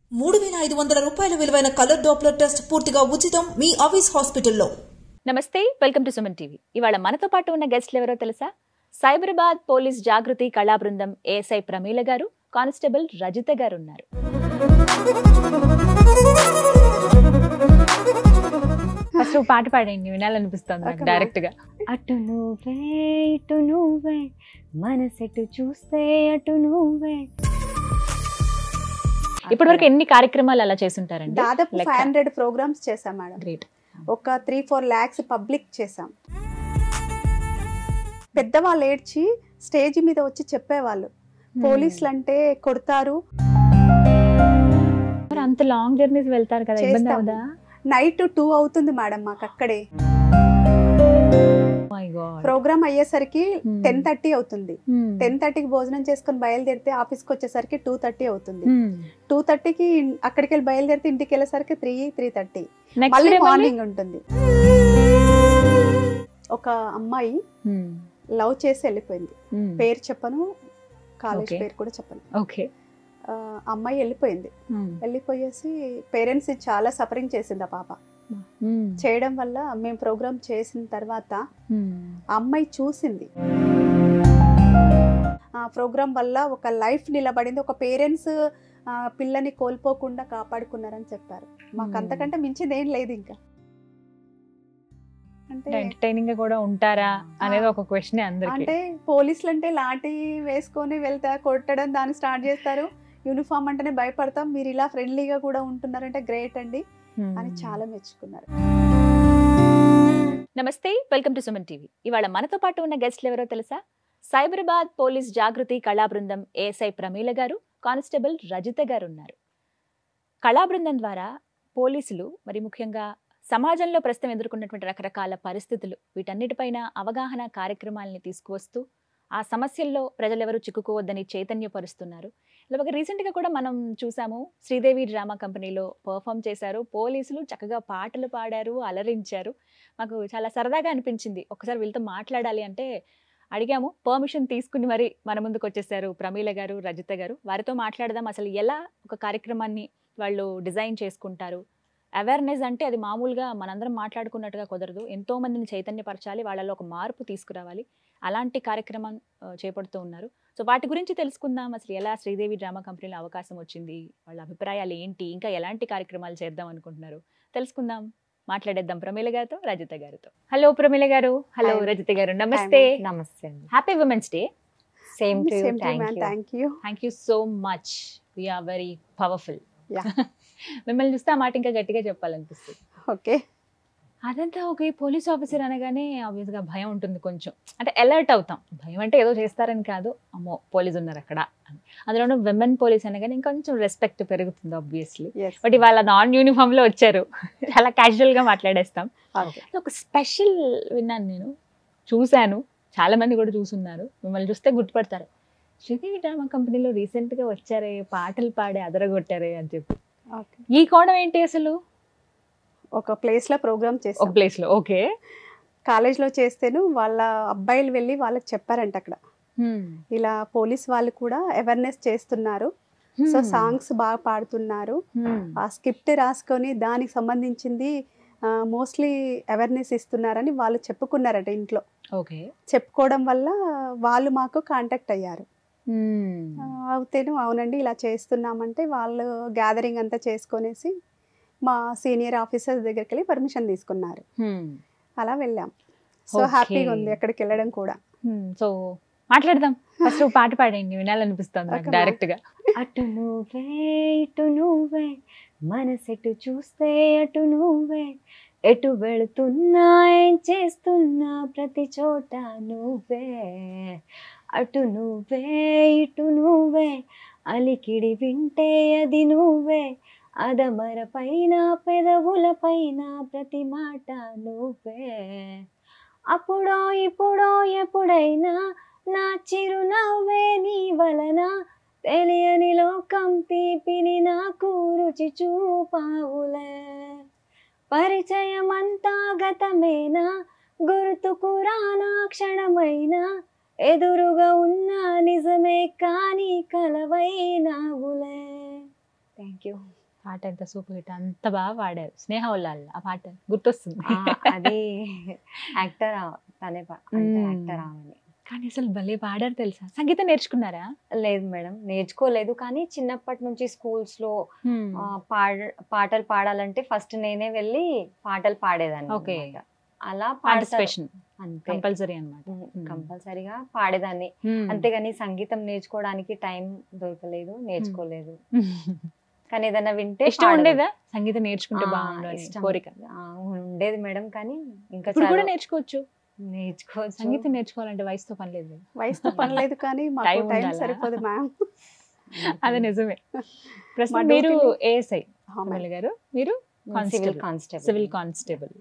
మూడు వేల ఐదు వందల రూపాయల విలువైన కలర్ డాప్లర్ టెస్ట్ పూర్తిగా ఉచితం మీ అవిస్ హాస్పిటల్లో నమస్తే వెల్కమ్ టు సుమన్ టీవీ ఇవాళ మనతో పాటు ఉన్న గెస్ట్లు ఎవరో తెలుసా సైబరాబాద్ పోలీస్ జాగృతి కళా బృందం ఏఎస్ఐ ప్రమీల గారు కానిస్టేబుల్ రజిత గారు ఉన్నారు ఫస్ట్ పాట పాడండి వినాలనిపిస్తుంది నాకు Okay, డైరెక్ట్ గా అటు నువ్వే ఇటు నువ్వే మనసెటు చూస్తే అటు నువ్వే ఇప్పటి వరకు ఎన్ని కార్యక్రమాలు అలా చేస్తుంటారండి దాదాపు ఫైవ్ హండ్రెడ్ ప్రోగ్రామ్స్ చేసాం మేడం గ్రేట్ ఒక త్రీ ఫోర్ ల్యాక్స్ పబ్లిక్ చేసాం పెద్దవాళ్ళు ఏడ్చి స్టేజ్ మీద వచ్చి చెప్పేవాళ్ళు పోలీసులు అంటే కొడతారు మరి అంత లాంగ్ జర్నీస్ వెళ్తారు కదా ఇబ్బంది చేస్తాము. అవుదా నైట్ టూ అవుతుంది మేడం మాకు అక్కడే మై గాడ్ ప్రోగ్రామ్ అయ్యేసరికి టెన్ థర్టీ అవుతుంది టెన్ థర్టీకి భోజనం చేసుకొని బయలుదేరితే ఆఫీస్కి వచ్చేసరికి టూ థర్టీ అవుతుంది టూ థర్టీకి అక్కడికి వెళ్ళి బయలుదేరితే ఇంటికి వెళ్ళేసరికి త్రీ త్రీ థర్టీ నెక్స్ట్ మళ్ళీ డే మార్నింగ్ ఉంటుంది ఒక అమ్మాయి లవ్ చేసి వెళ్ళిపోయింది పేరు చెప్పను కాలేజ్ Okay. పేరు కూడా చెప్పను ఓకే ఆ, అమ్మాయి వెళ్ళిపోయింది వెళ్ళిపోయేసి పేరెంట్స్ చాలా సఫరింగ్ చేసింది ఆ పాప చేయడం వల్ల మేము ప్రోగ్రామ్ చేసిన తర్వాత ఆ అమ్మాయి చూసింది ఆ ప్రోగ్రామ్ వల్ల ఒక లైఫ్ నిలబడింది ఒక పేరెంట్స్ పిల్లని కోల్పోకుండా కాపాడుకున్నారని చెప్పారు మాకు Hmm. అంతకంటే మించింది ఏం లేదు ఇంకా అంటే ఎంటర్టైనింగ్ గా కూడా ఉంటారా అనేది ఒక క్వశ్చన్ అందరికి అంటే పోలీసులు అంటే లాఠీ వేసుకొని వెళ్తా కొట్టడం దాన్ని స్టార్ట్ చేస్తారు యూనిఫామ్ అంటేనే భయపడతాం మీరు ఇలా ఫ్రెండ్లీగా కూడా ఉంటున్నారంటే గ్రేట్ అండి అని చాలా మెచ్చుకున్నారు నమస్తే వెల్కమ్ టు సుమన్ టీవీ ఇవాళ మనతో పాటు ఉన్న గెస్ట్లు ఎవరో తెలుసా సైబరాబాద్ పోలీస్ జాగృతి కళా బృందం ఏఎస్ఐ ప్రమీల గారు కానిస్టేబుల్ రజిత గారు ఉన్నారు కళా బృందం ద్వారా పోలీసులు మరి ముఖ్యంగా సమాజంలో ప్రస్తుతం ఎదుర్కొన్నటువంటి రకరకాల పరిస్థితులు వీటన్నిటిపైన అవగాహన కార్యక్రమాలని తీసుకువస్తూ ఆ సమస్యల్లో ప్రజలెవరూ చిక్కుకోవద్దని చైతన్యపరుస్తున్నారు ఇలాగ రీసెంట్గా కూడా మనం చూసాము శ్రీదేవి డ్రామా కంపెనీలో పర్ఫామ్ చేశారు పోలీసులు చక్కగా పాటలు పాడారు అలరించారు మాకు చాలా సరదాగా అనిపించింది ఒకసారి వీళ్ళతో మాట్లాడాలి అంటే అడిగాము పర్మిషన్ తీసుకుని మరి మన ముందుకు వచ్చేసారు ప్రమీల గారు రజిత గారు వారితో మాట్లాడదాం అసలు ఎలా ఒక కార్యక్రమాన్ని వాళ్ళు డిజైన్ చేసుకుంటారు అవేర్నెస్ అంటే అది మామూలుగా మనందరం మాట్లాడుకున్నట్టుగా కుదరదు ఎంతో మందిని చైతన్యపరచాలి వాళ్ళలో ఒక మార్పు తీసుకురావాలి అలాంటి కార్యక్రమం ఆ, చేపడుతూ ఉన్నారు సో వాటి గురించి తెలుసుకుందాం అసలు ఎలా శ్రీదేవి డ్రామా కంపెనీలో అవకాశం వచ్చింది వాళ్ళ అభిప్రాయాలు ఏంటి ఇంకా ఎలాంటి కార్యక్రమాలు చేద్దాం అనుకుంటున్నారు తెలుసుకుందాం మాట్లాడేద్దాం ప్రమీల గారితో రజిత గారితో హలో ప్రమీల గారు హలో Hi. రజిత గారు నమస్తే నమస్తే అండి happy women's day same to same thank you thank you thank you so much we are very powerful Yeah. మిమ్మల్ని చూస్తే ఆ మాట ఇంకా గట్టిగా చెప్పాలనిపిస్తుంది ఓకే అదంతా ఒక పోలీస్ ఆఫీసర్ అనగానే obvious గా భయం ఉంటుంది కొంచెం అంటే అలర్ట్ అవుతాం భయం అంటే ఏదో చేస్తారని కాదు అమ్మో పోలీస్ ఉన్నారు అక్కడ అని అందులోనూ విమెన్ పోలీస్ అనగానే ఇంకొంచెం రెస్పెక్ట్ పెరుగుతుంది ఆబ్వియస్లీ ఎస్ బట్ ఇవాళ నాన్ యూనిఫామ్ లో వచ్చారు చాలా casual గా మాట్లాడేస్తాం ఓకే ఒక స్పెషల్ విన్నాను నేను చూశాను చాలా మంది కూడా చూసున్నారు మిమ్మల్ని చూస్తే గుర్తుపడతారు శ్రీదేవి డ్రామా కంపెనీలో రీసెంట్ గా వచ్చారే పాటలు పాడే అదరగొట్టారే అని చెప్పి ఓకే ఈ కోణం ఏంటి అసలు ఒక ప్లేస్ లో ప్రోగ్రామ్ ఒక చేసాం ప్లేస్ లో ఓకే కాలేజ్ లో చేస్తేను వాళ్ళ అబ్బాయిలు వెళ్ళి వాళ్ళకి చెప్పారంట అక్కడ ఇలా పోలీస్ వాళ్ళు కూడా అవేర్నెస్ చేస్తున్నారు సో సాంగ్స్ బాగా పాడుతున్నారు ఆ స్క్రిప్ట్ రాసుకొని దానికి సంబంధించింది మోస్ట్లీ అవేర్నెస్ ఇస్తున్నారని వాళ్ళు చెప్పుకున్నారట ఇంట్లో ఓకే చెప్పుకోవడం వల్ల వాళ్ళు మాకు కాంటాక్ట్ అయ్యారు ఆ, అవుతేను అవునండి ఇలా చేస్తున్నామంటే వాళ్ళు గ్యాదరింగ్ అంతా చేసుకొనేసి మా సీనియర్ ఆఫీసర్స్ దగ్గరికి వెళ్ళి పర్మిషన్ తీసుకున్నారు అలా వెళ్ళాం సో Okay. హ్యాపీగా ఉంది అక్కడికి వెళ్ళడం కూడా సో మాట్లాడదాం ఫస్ట్ పాట పాడండి వినాలనిపిస్తుంది నాకు Okay, డైరెక్ట్ గా అటు నువ్వే ఇటు నువ్వే మనసెటు చూస్తే అటు నువ్వే ఎటు వెళుతున్నా ఏం చేస్తున్నా ప్రతి చోట నువ్వే అటు నువ్వే ఇటు నువ్వే అలికిడి వింటే అది నువ్వే అదమర పైన పెదవుల పైన ప్రతి మాట నువ్వే అప్పుడో ఇప్పుడో ఎప్పుడైనా నా చిరునవ్వే నీ వలన తెలియని లోకం తీపిని నాకు రుచి చూపావులే పరిచయమంతా గతమేనా గుర్తుకు రానా క్షణమైనా ఎదురుగా ఉన్న నిజమే కాని కలవైనావులే థ్యాంక్ యూ పాట ఎంత సూపర్ హిట్ అంత బాగా పాడారు స్నేహ ఉల్లాల్ ఆ పాట గుర్తొస్తుంది అది యాక్టర్ తనే పా- అంటే మ్మ్. యాక్టర్ ఆమెని కానీ అసలు భలే పాడారు తెలుసా సంగీతం నేర్చుకున్నారా లేదు మేడం నేర్చుకోలేదు కానీ చిన్నప్పటి నుంచి స్కూల్స్ లో ఆ, పాడ పాటలు పాడాలంటే ఫస్ట్ నేనే వెళ్ళి పాటలు పాడేదాన్ని Okay. అన్నమాట. అలా పాడతారు. పార్టిసిపేషన్ అంతే కంపల్సరీ అనమాట కంపల్సరీగా పాడేదాన్ని అంతేగాని సంగీతం నేర్చుకోవడానికి టైం దొరకలేదు నేర్చుకోలేదు కానీ ఏదైనా వింటే ఇష్టం పాడదు. ఉండేదా సంగీతం నేర్చుకుంటే ఆ, బాగుండు అని ఇష్టం. కోరిక ఆ, ఉండేది మేడం కానీ ఇంకా ఇప్పుడు కూడా చదువు- నేర్చుకోవచ్చు నేర్చుకోవచ్చు సంగీతం నేర్చుకోవాలంటే వయసుతో పని లేదు వయసుతో పని లేదు కానీ మాకు Time టైం ఉండాలా? సరిపోదు మ్యామ్ అది నిజమే ప్రస్తుతం మా మీరు duty- ఏఎస్ఐ కమల్ గారు మీరు civil constable constable civil constable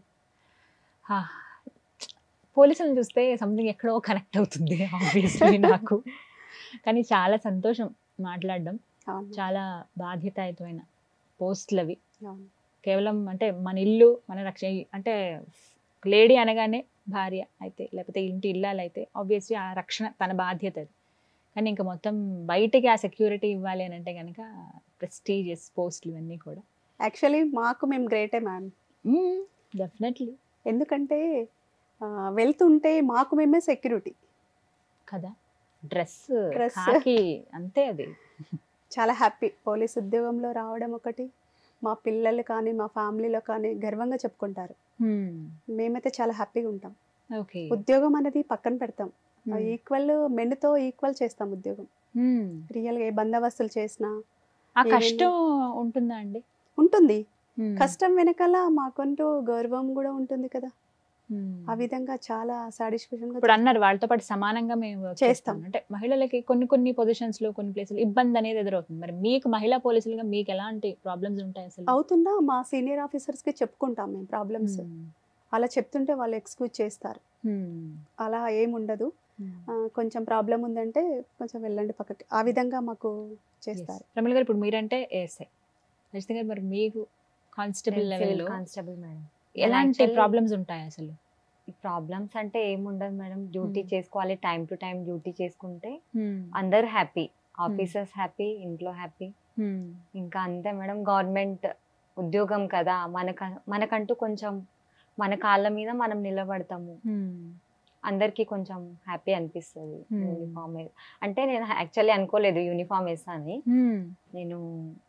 పోలీసులను చూస్తే సంథింగ్ ఎక్కడో కనెక్ట్ అవుతుంది ఆబ్వియస్లీ నాకు కానీ చాలా సంతోషం మాట్లాడడం అవును చాలా బాధ్యతాయుతమైన పోస్టులు అవి అవును. కేవలం అంటే మన ఇల్లు మన రక్ష అంటే లేడీ అనగానే భార్య అయితే లేకపోతే ఇంటి ఇల్లాలు అయితే ఆబ్వియస్లీ ఆ రక్షణ తన బాధ్యత అది కానీ ఇంకా మొత్తం బయటికి ఆ సెక్యూరిటీ ఇవ్వాలి అని అంటే కనుక ప్రెస్టీజియస్ పోస్టులు ఇవన్నీ కూడా యాక్చువల్లీ మాకు మేము గ్రేటే మ్యామ్ డెఫినెట్లీ ఎందుకంటే ఆ, వెళ్తుంటే మాకు మేమే సెక్యూరిటీ కదా డ్రెస్ Dress. కాకి అంతే అది చాలా హ్యాపీ పోలీస్ ఉద్యోగంలో రావడం ఒకటి మా పిల్లలు కానీ మా ఫ్యామిలీలో కానీ గర్వంగా చెప్పుకుంటారు మేమైతే చాలా హ్యాపీగా ఉంటాం ఓకే ఉద్యోగం అనేది పక్కన పెడతాం ఈక్వల్ మెన్తో ఈక్వల్ చేస్తాం ఉద్యోగం రియల్గా ఏ బందోబస్తులు చేసినా ఆ కష్టం ఉంటుందా అండి ఉంటుంది కష్టం వెనకాల మాకంటూ గౌరవం కూడా ఉంటుంది కదా Hmm. ఆ విధంగా చాలా సాటిస్ఫాక్షన్ ఇప్పుడు అన్నారు వాళ్ళతో పాటు సమానంగా మేము work చేస్తాం. చేస్తాం అంటే మహిళలకి కొన్ని కొన్ని పొజిషన్స్ లో కొన్ని ప్లేసులు ఇబ్బంది అనేది ఎదురవుతుంది మరి మీకు మహిళా పోలీసులుగా మీకు ఎలాంటి ప్రాబ్లమ్స్ ఉంటాయి అసలు అవుతున్నా మా సీనియర్ ఆఫీసర్స్ కి చెప్పుకుంటాం మేము ప్రాబ్లమ్స్ Hmm. అలా చెప్తుంటే వాళ్ళు ఎక్స్క్యూజ్ చేస్తారు Hmm. అలా ఏం ఉండదు Hmm. ఆ, కొంచెం ప్రాబ్లం ఉందంటే కొంచెం వెళ్ళండి పక్కకి ఆ విధంగా మాకు చేస్తారు Yes. రమణ గారు ఇప్పుడు మీరంటే ఏఎస్ఐ రజిత గారు మరి మీకు కానిస్టేబుల్ సివిల్ లెవెల్లో కానిస్టేబుల్ మేడం ఎలాంటి Actually- ప్రాబ్లమ్స్ ఉంటాయి అసలు ప్రాబ్లమ్స్ అంటే ఏముండదు మేడం డ్యూటీ Hmm. చేసుకోవాలి టైం టు టైం డ్యూటీ చేసుకుంటే అందరు హ్యాపీ ఆఫీసర్స్ హ్యాపీ ఇంట్లో హ్యాపీ Hmm. ఇంకా అంతే మేడం గవర్నమెంట్ ఉద్యోగం కదా మనక మనకంటూ కొంచెం మన కాళ్ళ మీద మనం నిలబడతాము Hmm. అందరికి కొంచెం హ్యాపీ అనిపిస్తుంది Hmm. యూనిఫామ్ అంటే నేను యాక్చువల్లీ అనుకోలేదు యూనిఫామ్ వేస్తా అని Hmm. నేను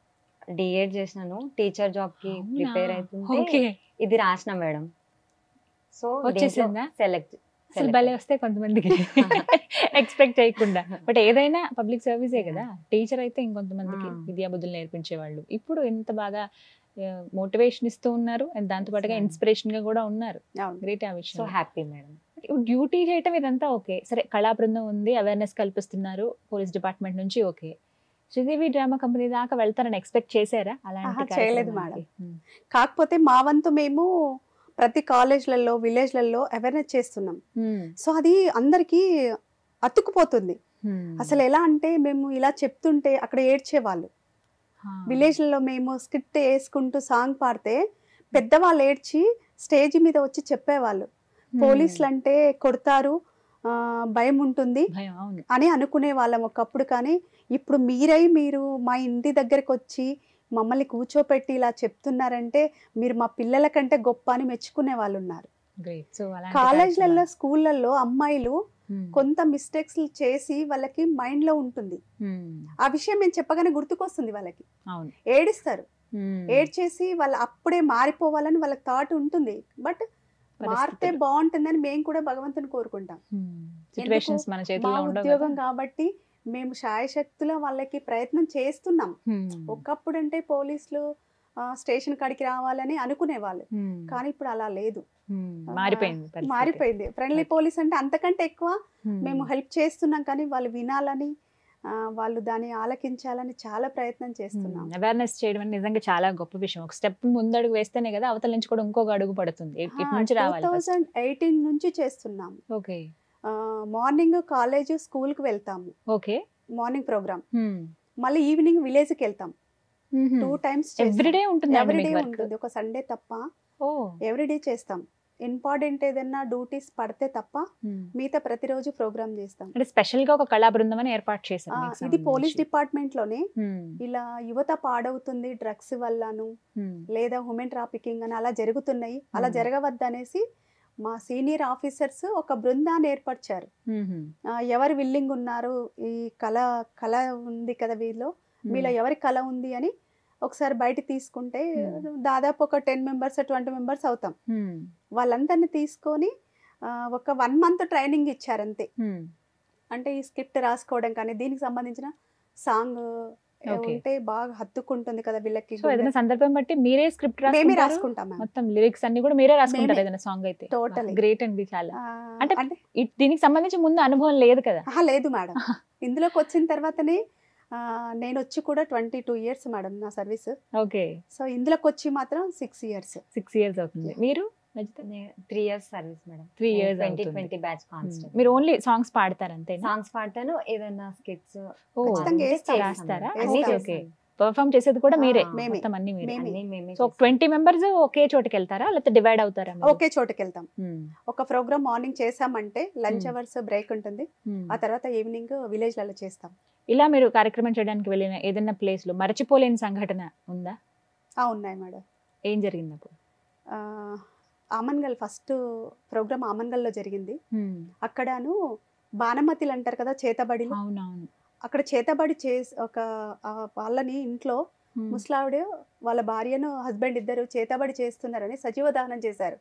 డిఎడ్ చేసినాను టీచర్ జాబ్ కి అవునా? ప్రిపేర్ అవుతుంటే ఓకే ఇది రాసిన మేడం సో వచ్చేసిందా? సెలెక్ట్ అసలు భలే వస్తే కొంతమందికి ఎక్స్పెక్ట్ చేయకుండా బట్ ఏదైనా పబ్లిక్ సర్వీసే కదా టీచర్ అయితే ఇంకొంతమందికి ఆ. విద్యా బుద్ధులు నేర్పించే వాళ్ళు ఇప్పుడు ఎంత బాగా మోటివేషన్ ఇస్తూ ఉన్నారు and దాంతో పాటుగా Yes, ma'am. ఇన్స్పిరేషన్ గా కూడా ఉన్నారు అవును గ్రేట్ ఆ సో విషయం హ్యాపీ మేడం డ్యూటీ చేయటం ఇదంతా ఓకే సరే కళా బృందం ఉంది అవేర్నెస్ కల్పిస్తున్నారు పోలీస్ డిపార్ట్మెంట్ నుంచి ఓకే శ్రీదేవి డ్రామా కంపెనీ దాకా వెళ్తారని ఎక్స్పెక్ట్ చేశారా అలాంటి ఆహా, చేయలేదు కార్యక్రమానికి? కాకపోతే మా వంతు మేము ప్రతి కాలేజ్లలో విలేజ్లలో అవేర్నెస్ చేస్తున్నాం Hmm. సో అది అందరికీ అతుక్కుపోతుంది Hmm. అసలు ఎలా అంటే మేము ఇలా చెప్తుంటే అక్కడ ఏడ్చేవాళ్ళు Ah. విలేజ్లలో మేము స్కిట్ వేసుకుంటూ సాంగ్ పాడితే పెద్దవాళ్ళు ఏడ్చి స్టేజ్ మీద వచ్చి చెప్పేవాళ్ళు Hmm. పోలీసులు అంటే కొడతారు ఆ, భయం ఉంటుంది భయం అవును అని అనుకునే వాళ్ళం ఒకప్పుడు కానీ ఇప్పుడు మీరై మీరు మా ఇంటి దగ్గరకు వచ్చి మమ్మల్ని కూర్చోపెట్టి ఇలా చెప్తున్నారంటే మీరు మా పిల్లల కంటే గొప్ప అని మెచ్చుకునే వాళ్ళు ఉన్నారు గ్రేట్ సో అలాంటి కాలేజ్లలో కార్యక్రమాలు. స్కూళ్ళల్లో అమ్మాయిలు Hmm. కొంత మిస్టేక్స్ చేసి వాళ్ళకి మైండ్ లో ఉంటుంది Hmm. ఆ విషయం మేము చెప్పగానే గుర్తుకొస్తుంది వాళ్ళకి అవును ఏడిస్తారు Hmm. ఏడ్చేసి వాళ్ళు అప్పుడే మారిపోవాలని వాళ్ళకి థాట్ ఉంటుంది బట్ మారితే పరిస్థితులు. బాగుంటుందని మేము కూడా భగవంతుని కోరుకుంటాం Hmm. సిచ్యువేషన్స్ మన మా చేతిలో ఉండవు ఉద్యోగం కదా. కాబట్టి మేము శాయశక్తుల వాళ్ళకి ప్రయత్నం చేస్తున్నాం Hmm. ఒకప్పుడు అంటే పోలీసులు ఆ, స్టేషన్ కాడికి రావాలని అనుకునేవాళ్ళు Hmm. కానీ ఇప్పుడు అలా లేదు Hmm. ఆ, మారిపోయింది పరిస్థితి. మారిపోయింది ఫ్రెండ్లీ Okay. పోలీస్ అంటే అంతకంటే ఎక్కువ Hmm. మేము హెల్ప్ చేస్తున్నాం కానీ వాళ్ళు వినాలని ఆ, వాళ్ళు దాన్ని ఆలకించాలని చాలా ప్రయత్నం చేస్తున్నాం అవేర్నెస్ చేయడం అనేది నిజంగా చాలా గొప్ప విషయం ఒక స్టెప్ ముందడుగు వేస్తేనే కదా అవతల నుంచి కూడా ఇంకొక అడుగు పడుతుంది ఇట్ ఇట్ నుంచి టూ రావాలి థౌజండ్ ఎయిటీన్ నుంచి చేస్తున్నాం ఓకే మార్నింగ్ కాలేజ్ స్కూల్ కి వెళ్తాము ఓకే మార్నింగ్ ప్రోగ్రామ్ మళ్ళీ ఈవినింగ్ విలేజ్ కి వెళ్తాం టూ టైమ్స్ ఎవ్రీడే ఉంటుంది ఎవ్రీడే ఉంటుంది ఒక సండే తప్ప ఓ ఎవ్రీడే చేస్తాం ఇంపార్టెంట్ ఏదైనా డ్యూటీస్ పడితే తప్ప మిగతా ప్రతిరోజు ప్రోగ్రామ్ చేస్తాం అంటే స్పెషల్ గా ఒక కళా బృందం అని ఏర్పాటు చేశారు ఆ, మీకు ఇది పోలీస్ సంబంధించి. డిపార్ట్మెంట్ లోనే హ్మ్, ఇలా యువత పాడవుతుంది డ్రగ్స్ వల్లను హ్మ్, లేదా హ్యూమన్ ట్రాఫికింగ్ అని అలా జరుగుతున్నాయి అలా Hmm. జరగవద్దనేసి మా సీనియర్ ఆఫీసర్స్ ఒక బృందాన్ని ఏర్పరిచారు హ్మ్, హ్మ్, ఆ, ఎవరు విల్లింగ్ ఉన్నారు ఈ కళ కళ ఉంది కదా వీళ్ళు హ్మ్. మీలో ఎవరి కళ ఉంది అని ఒకసారి బయట తీసుకుంటే Hmm. దాదాపు ఒక టెన్ మెంబర్స్ ట్వంటీ మెంబర్స్ అవుతాం హ్మ్, వాళ్ళందరినీ తీసుకొని ఆ, ఒక వన్ మంత్ ట్రైనింగ్ ఇచ్చారు అంతే హ్మ్. అంటే ఈ స్క్రిప్ట్ రాసుకోవడం కానీ దీనికి సంబంధించిన సాంగ్ Okay. ఉంటే బాగా హత్తుకుంటుంది కదా వీళ్ళకి సో ఏదైనా సందర్భం బట్టి మీరే స్క్రిప్ట్ మేమే రాసుకుంటారు రాసుకుంటాం మ్యామ్ మొత్తం లిరిక్స్ అన్ని కూడా మీరే రాసుకుంటారు మేమే. ఏదైనా సాంగ్ అయితే Totally. గ్రేట్ అండి చాలా ఆ, అంటే- అంటే ఇ- దీనికి సంబంధించి ముందు అనుభవం లేదు కదా ఆహా, లేదు మేడం ఇందులోకి వచ్చిన తర్వాతనే ఆ, నేను వచ్చి కూడా ట్వంటీ టూ ఇయర్స్ మేడం నా సర్వీస్ ఓకే సో ఇందులోకి వచ్చి మాత్రం సిక్స్ ఇయర్స్ సిక్స్ ఇయర్స్ అవుతుంది మీరు Rajitha? Three years service madam Three years twenty అవుతుంది. ట్వంటీ బ్యాచ్ హ్మ్. కాన్స్టెంట్ మీరు ఓన్లీ సాంగ్స్ పాడతారు అంతేనా సాంగ్స్ పాడతాను ఏదైనా స్కిట్స్ ఓ, ఖచ్చితంగా వేస్తాం. రాస్తారా వేస్తాం. అన్ని ఓకే పర్ఫామ్ చేసేది కూడా మీరే ఆ, మేమే. మొత్తం అన్ని మీరే మేమే. అన్ని మేమే సో ట్వంటీ మెంబర్స్ ఒకే చోటుకి వెళ్తారా లేకపోతే డివైడ్ అవుతారా మీరు? ఒకే చోటుకి వెళ్తాం హ్మ్, ఒక ప్రోగ్రామ్ మార్నింగ్ చేసామంటే లంచ్ Hmm. అవర్స్ బ్రేక్ ఉంటుంది హ్మ్. ఆ తర్వాత ఈవినింగ్ విలేజ్ లలో చేస్తాం ఇలా మీరు కార్యక్రమం చేయడానికి వెళ్ళిన ఏదైనా ప్లేస్ లో మరచిపోలేని సంఘటన ఉందా ఆ ఉన్నాయి మేడం ఏం జరిగింది అప్పుడు ఆ, ఆమన్గల్ ఫస్ట్ ప్రోగ్రామ్ ఆమన్గల్లో జరిగింది హ్మ్. అక్కడను బాణమతిలు అంటారు కదా చేతబడిలు అవునవును అక్కడ చేతబడి చేసి ఒక ఆ, వాళ్ళని ఇంట్లో హ్మ్. ముసలావిడ వాళ్ళ భార్యను హస్బెండ్ ఇద్దరు చేతబడి చేస్తున్నారని సజీవ దహనం చేశారు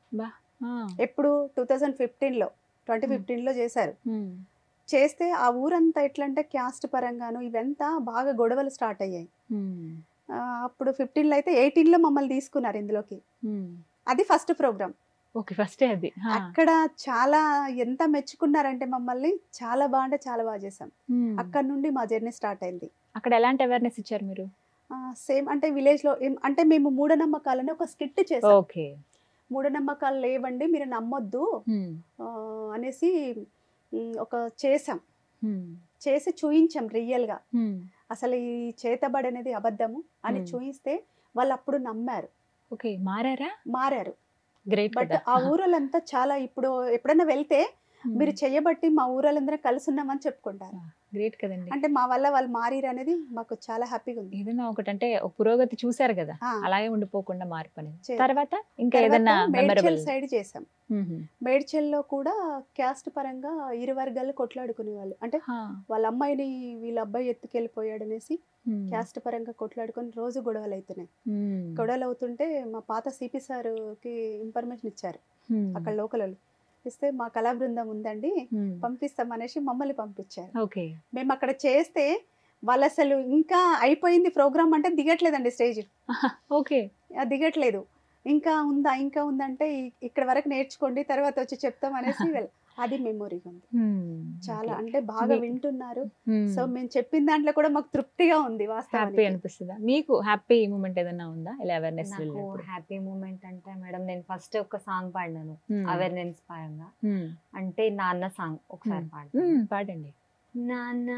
ఆ, ఎప్పుడు టూ థౌజండ్ ఫిఫ్టీన్లో ట్వంటీ Hmm. ఫిఫ్టీన్లో చేశారు హ్మ్. చేస్తే ఆ ఊరంతా ఎట్లంటే క్యాస్ట్ పరంగాను ఇవంతా బాగా గొడవలు స్టార్ట్ అయ్యాయి హ్మ్. ఆ, అప్పుడు ఫిఫ్టీన్లో అయితే ఎయిటీన్లో మమ్మల్ని తీసుకున్నారు ఇందులోకి హ్మ్. అది ఫస్ట్ ప్రోగ్రామ్ ఓకే ఫస్ట్ అది ఆ. అక్కడ చాలా ఎంత మెచ్చుకున్నారంటే మమ్మల్ని చాలా బాగుంటే చాలా బాగా చేసాం హ్మ్. అక్కడ నుండి మా జర్నీ స్టార్ట్ అయింది అక్కడ ఎలాంటి అవేర్నెస్ ఇచ్చారు మీరు సేమ్ అంటే విలేజ్ లో ఏం- అంటే మేము మూఢనమ్మకాలని ఒక స్కిట్ చేసాం ఓకే మూఢనమ్మకాలు లేవండి మీరు నమ్మొద్దు హ్మ్. ఆ, అనేసి ఉమ్, ఒక చేసాం హ్మ్. చేసి చూయించాం రియల్ గా హ్మ్. అసలు ఈ చేతబడి అనేది అబద్ధము అని Hmm. చూయిస్తే వాళ్ళు అప్పుడు నమ్మారు ఓకే మారారా మారారు గ్రేట్ బట్ కదా ఆ ఊరోళ్ళంతా చాలా ఇప్పుడు ఎప్పుడైనా వెళ్తే మీరు చెయ్యబట్టి మా ఊరోళ్ళందరం కలిసి ఉన్నామని చెప్పుకుంటారు గ్రేట్ కదండి అంటే మా వల్ల వాళ్ళు మారిరు అనేది మాకు చాలా హ్యాపీగా ఉంది ఏదైనా ఒకటి అంటే ఒక పురోగతి చూసారు కదా ఆ, అలాగే ఉండిపోకుండా మార్పు అనేది చే- తర్వాత ఇంకా తర్వాత ఏదైనా మేడ్చల్ మెమరబుల్ సైడ్ చేసాం మేడ్చల్లో కూడా క్యాస్ట్ పరంగా ఇరు వర్గాలు కొట్లాడుకునే వాళ్ళు అంటే వాళ్ళ అమ్మాయిని వీళ్ళ అబ్బాయి ఎత్తుకెళ్ళిపోయాడు అనేసి క్యాస్ట్ పరంగా కొట్లాడుకొని రోజు గొడవలు అవుతున్నాయి గొడవలు అవుతుంటే మా పాత సిపి సార్కి ఇన్ఫర్మేషన్ ఇచ్చారు అక్కడ లోకల్ వాళ్ళు ఇస్తే మా కళా బృందం ఉందండి పంపిస్తాం అనేసి మమ్మల్ని పంపించారు ఓకే మేము అక్కడ చేస్తే వాళ్ళు అసలు ఇంకా అయిపోయింది ప్రోగ్రామ్ అంటే దిగట్లేదండి స్టేజ్ ఓకే దిగట్లేదు ఇంకా ఉందా ఇంకా ఉందంటే ఇ- ఇక్కడ వరకు నేర్చుకోండి తర్వాత వచ్చి చెప్తాం అనేసి వెళ్- అది మెమొరీ ఉంది చాలా అంటే బాగా మీ- వింటున్నారు సో మేము చెప్పిన దాంట్లో కూడా మాకు తృప్తిగా ఉంది హ్యాపీ వాస్తవానికి అనిపిస్తుందా మీకు హ్యాపీ మూమెంట్ ఏదైనా ఉందా ఇలా అవేర్నెస్ నాకు హ్యాపీ మూమెంట్ అంటే మేడం నేను ఫస్ట్ ఒక సాంగ్ పాడినాను అవేర్నెస్ పరంగా అంటే నాన్న సాంగ్ ఒకసారి Hmm. పాడతాను పాడండి నాన్న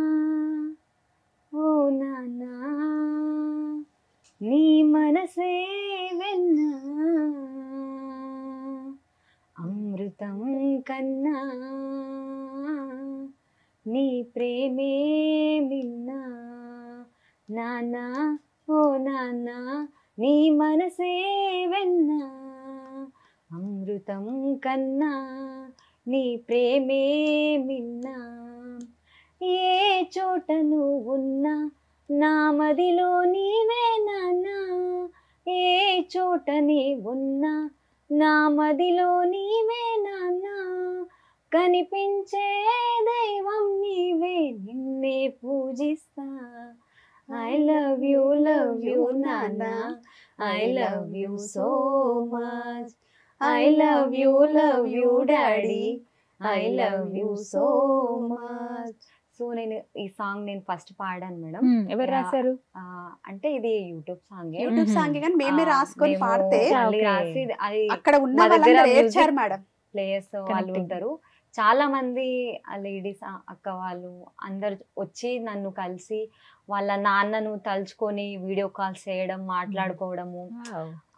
ఓ నాన్న నీ మనసే వెన్న అమృతం కన్నా నీ ప్రేమే మిన్నా నాన్న ఓ నాన్న నీ మనసే వెన్న అమృతం కన్నా నీ ప్రేమే మిన్నా ఏ చోట నువ్వున్నా నా మదిలో నీవే నాన్నా ఏ చోట నీవున్నా నా మదిలో నీవే నాన్నా కనిపించే దైవం నీవే నిన్నే పూజిస్తా I love you love you నాన్నా I love you so much I love you love you daddy I love you so much so నేను ఈ సాంగ్ నేను ఫస్ట్ పాడాను మేడం Hmm, ఎవరు Yeah. రాశారు ఆ, అంటే ఇది YouTube song YouTube Mhm. Song కానీ మేమే రాసుకొని పాడితే Okay. రాసి అది అక్కడ ఉన్న మా దగ్గర వాళ్ళందరూ music- ఏడ్చారు మేడం ప్లేయర్స్ వాళ్ళు Connecting. ఉంటారు చాలా మంది లేడీస్ అక్క వాళ్ళు అందరు వచ్చి నన్ను కలిసి వాళ్ళ నాన్నను తలుచుకొని వీడియో కాల్స్ చేయడం మాట్లాడుకోవడము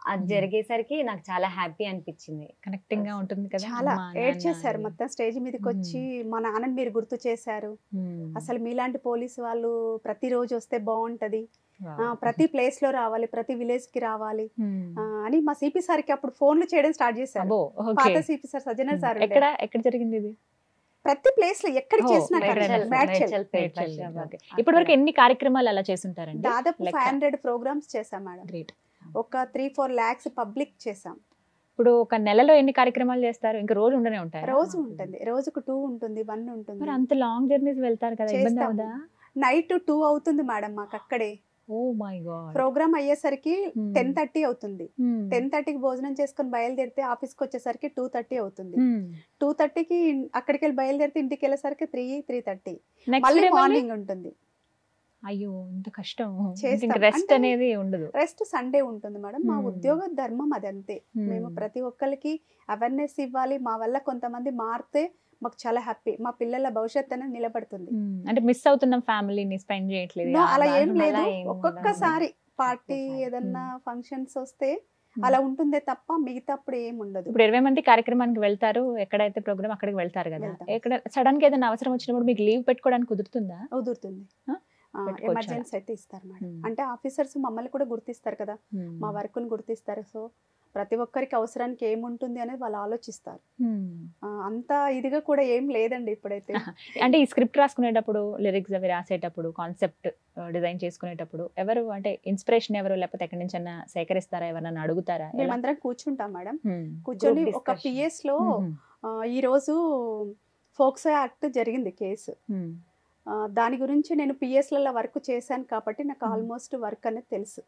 అది మ్మ్. జరిగేసరికి నాకు చాలా హ్యాపీ అనిపించింది కనెక్టింగ్ గా ఉంటుంది కదా చాలా అమ్మా, ఏడ్ నాన్న చేశారు అని. మొత్తం స్టేజ్ మీదకి వచ్చి మా నాన్నని మీరు గుర్తు చేశారు మ్మ్. అసలు మీలాంటి పోలీసు వాళ్ళు ప్రతిరోజు వస్తే బాగుంటది Wow. ఆ, ప్రతి ప్లేస్ లో రావాలి ప్రతి విలేజ్ కి రావాలి మ్మ్. ఆ, అని మా సిపి సార్కి అప్పుడు ఫోన్లు చేయడం స్టార్ట్ చేశారు అబ్బో ఓకే పాత సిపి సార్ సజ్జనర్ సార్ ఉండే. ఎక్కడ ఎక్కడ జరిగింది ఇది ప్రతి ప్లేస్ లో ఎక్కడ ఓ, చేసినా మేడ్చల్, కానీ, మేడ్చల్. మేడ్చల్ పేట్ మేడ్చల్, బషీరాబాద్. ఓకే. ఇప్పటి వరకు ఎన్ని కార్యక్రమాలు అలా చేస్తుంటారండి దాదాపు లెక్క. ఫైవ్ హండ్రెడ్ ప్రోగ్రామ్స్ చేశాం మేడం గ్రేట్ ఒక త్రీ ఫోర్ లాక్స్ పబ్లిక్ చేసాం ఇప్పుడు ఒక నెలలో ఎన్ని కార్యక్రమాలు చేస్తారు ఇంకా రోజు ఉండనే ఉంటాయి రోజు ఉంటుంది రోజుకు టూ ఉంటుంది వన్ మరి ఉంటుంది అంత లాంగ్ జర్నీస్ వెళ్తారు కదా ఇబ్బంది చేస్తాము. అవుదా నైట్ టూ అవుతుంది మేడం మాకు అక్కడే ఓ మై గాడ్ ప్రోగ్రామ్ అయ్యేసరికి టెన్ థర్టీ అవుతుంది టెన్ థర్టీకి భోజనం చేసుకొని బయలుదేరితే ఆఫీస్కి వచ్చేసరికి టూ థర్టీ అవుతుంది టూ థర్టీకి అక్కడికి వెళ్ళి బయలుదేరితే ఇంటికి వెళ్ళేసరికి త్రీ త్రీ థర్టీ నెక్స్ట్ మళ్ళీ డే మార్నింగ్ ఉంటుంది అయ్యో ఇంత కష్టం చేస్తాం. రెస్ట్ అంటే- అనేది ఉండదు రెస్ట్ సండే ఉంటుంది మేడం మా Hmm. ఉద్యోగ ధర్మం అది అంతే మేము ప్రతి ఒక్కరికి అవేర్నెస్ ఇవ్వాలి మా వల్ల కొంతమంది మారితే మాకు చాలా హ్యాపీ మా పిల్లల భవిష్యత్తు అనేది నిలబడుతుంది మ్మ్. అంటే మిస్ అవుతున్నాం ఫ్యామిలీని స్పెండ్ చేయట్లేదు No, ఆ అలా బాధ. ఏం లేదు అలా ఏం ఉండదు. ఒక్కొక్కసారి పార్టీ ఒక్కొక్కసారి. ఏదన్నా ఫంక్షన్స్ వస్తే Hmm. అలా ఉంటుందే తప్ప మిగతా అప్పుడు ఏం ఉండదు ఇప్పుడు ఇరవై మంది కార్యక్రమానికి వెళ్తారు ఎక్కడైతే ప్రోగ్రామ్ అక్కడికి వెళ్తారు కదా వెళ్తాం. ఎక్కడ సడన్ గా ఏదైనా అవసరం వచ్చినప్పుడు మీకు లీవ్ పెట్టుకోవడానికి కుదురుతుందా కుదురుతుంది Huh? పెట్టుకోవచ్చా? ఎమర్జెన్సీ అయితే ఇస్తారు మేడం Hmm. అంటే ఆఫీసర్స్ మమ్మల్ని కూడా గుర్తిస్తారు కదా మ్మ్. మా వర్క్ని గుర్తిస్తారు సో ప్రతి ఒక్కరికి అవసరానికి ఏముంటుంది అనేది వాళ్ళు ఆలోచిస్తారు మ్మ్. ఆ, అంత ఇదిగా కూడా ఏం లేదండి ఇప్పుడైతే అంటే ఈ స్క్రిప్ట్ రాసుకునేటప్పుడు లిరిక్స్ అవి రాసేటప్పుడు కాన్సెప్ట్ డిజైన్ చేసుకునేటప్పుడు ఎవరు అంటే ఇన్స్పిరేషన్ ఎవరు లేకపోతే ఎక్కడి నుంచి అన్నా సేకరిస్తారా ఎవరన్నా అడుగుతారా ఎలా? మేమందరం కూర్చుంటాం మేడం మ్మ్. కూర్చొని Group ఒక discussion. పిఎస్ లో మ్మ్. ఆ, ఈ రోజు ఫోక్సో యాక్ట్ జరిగింది కేసు మ్మ్. ఆ, దాని గురించి నేను పిఎస్లలో వర్క్ చేశాను కాబట్టి నాకు Hmm. ఆల్మోస్ట్ వర్క్ అనేది తెలుసు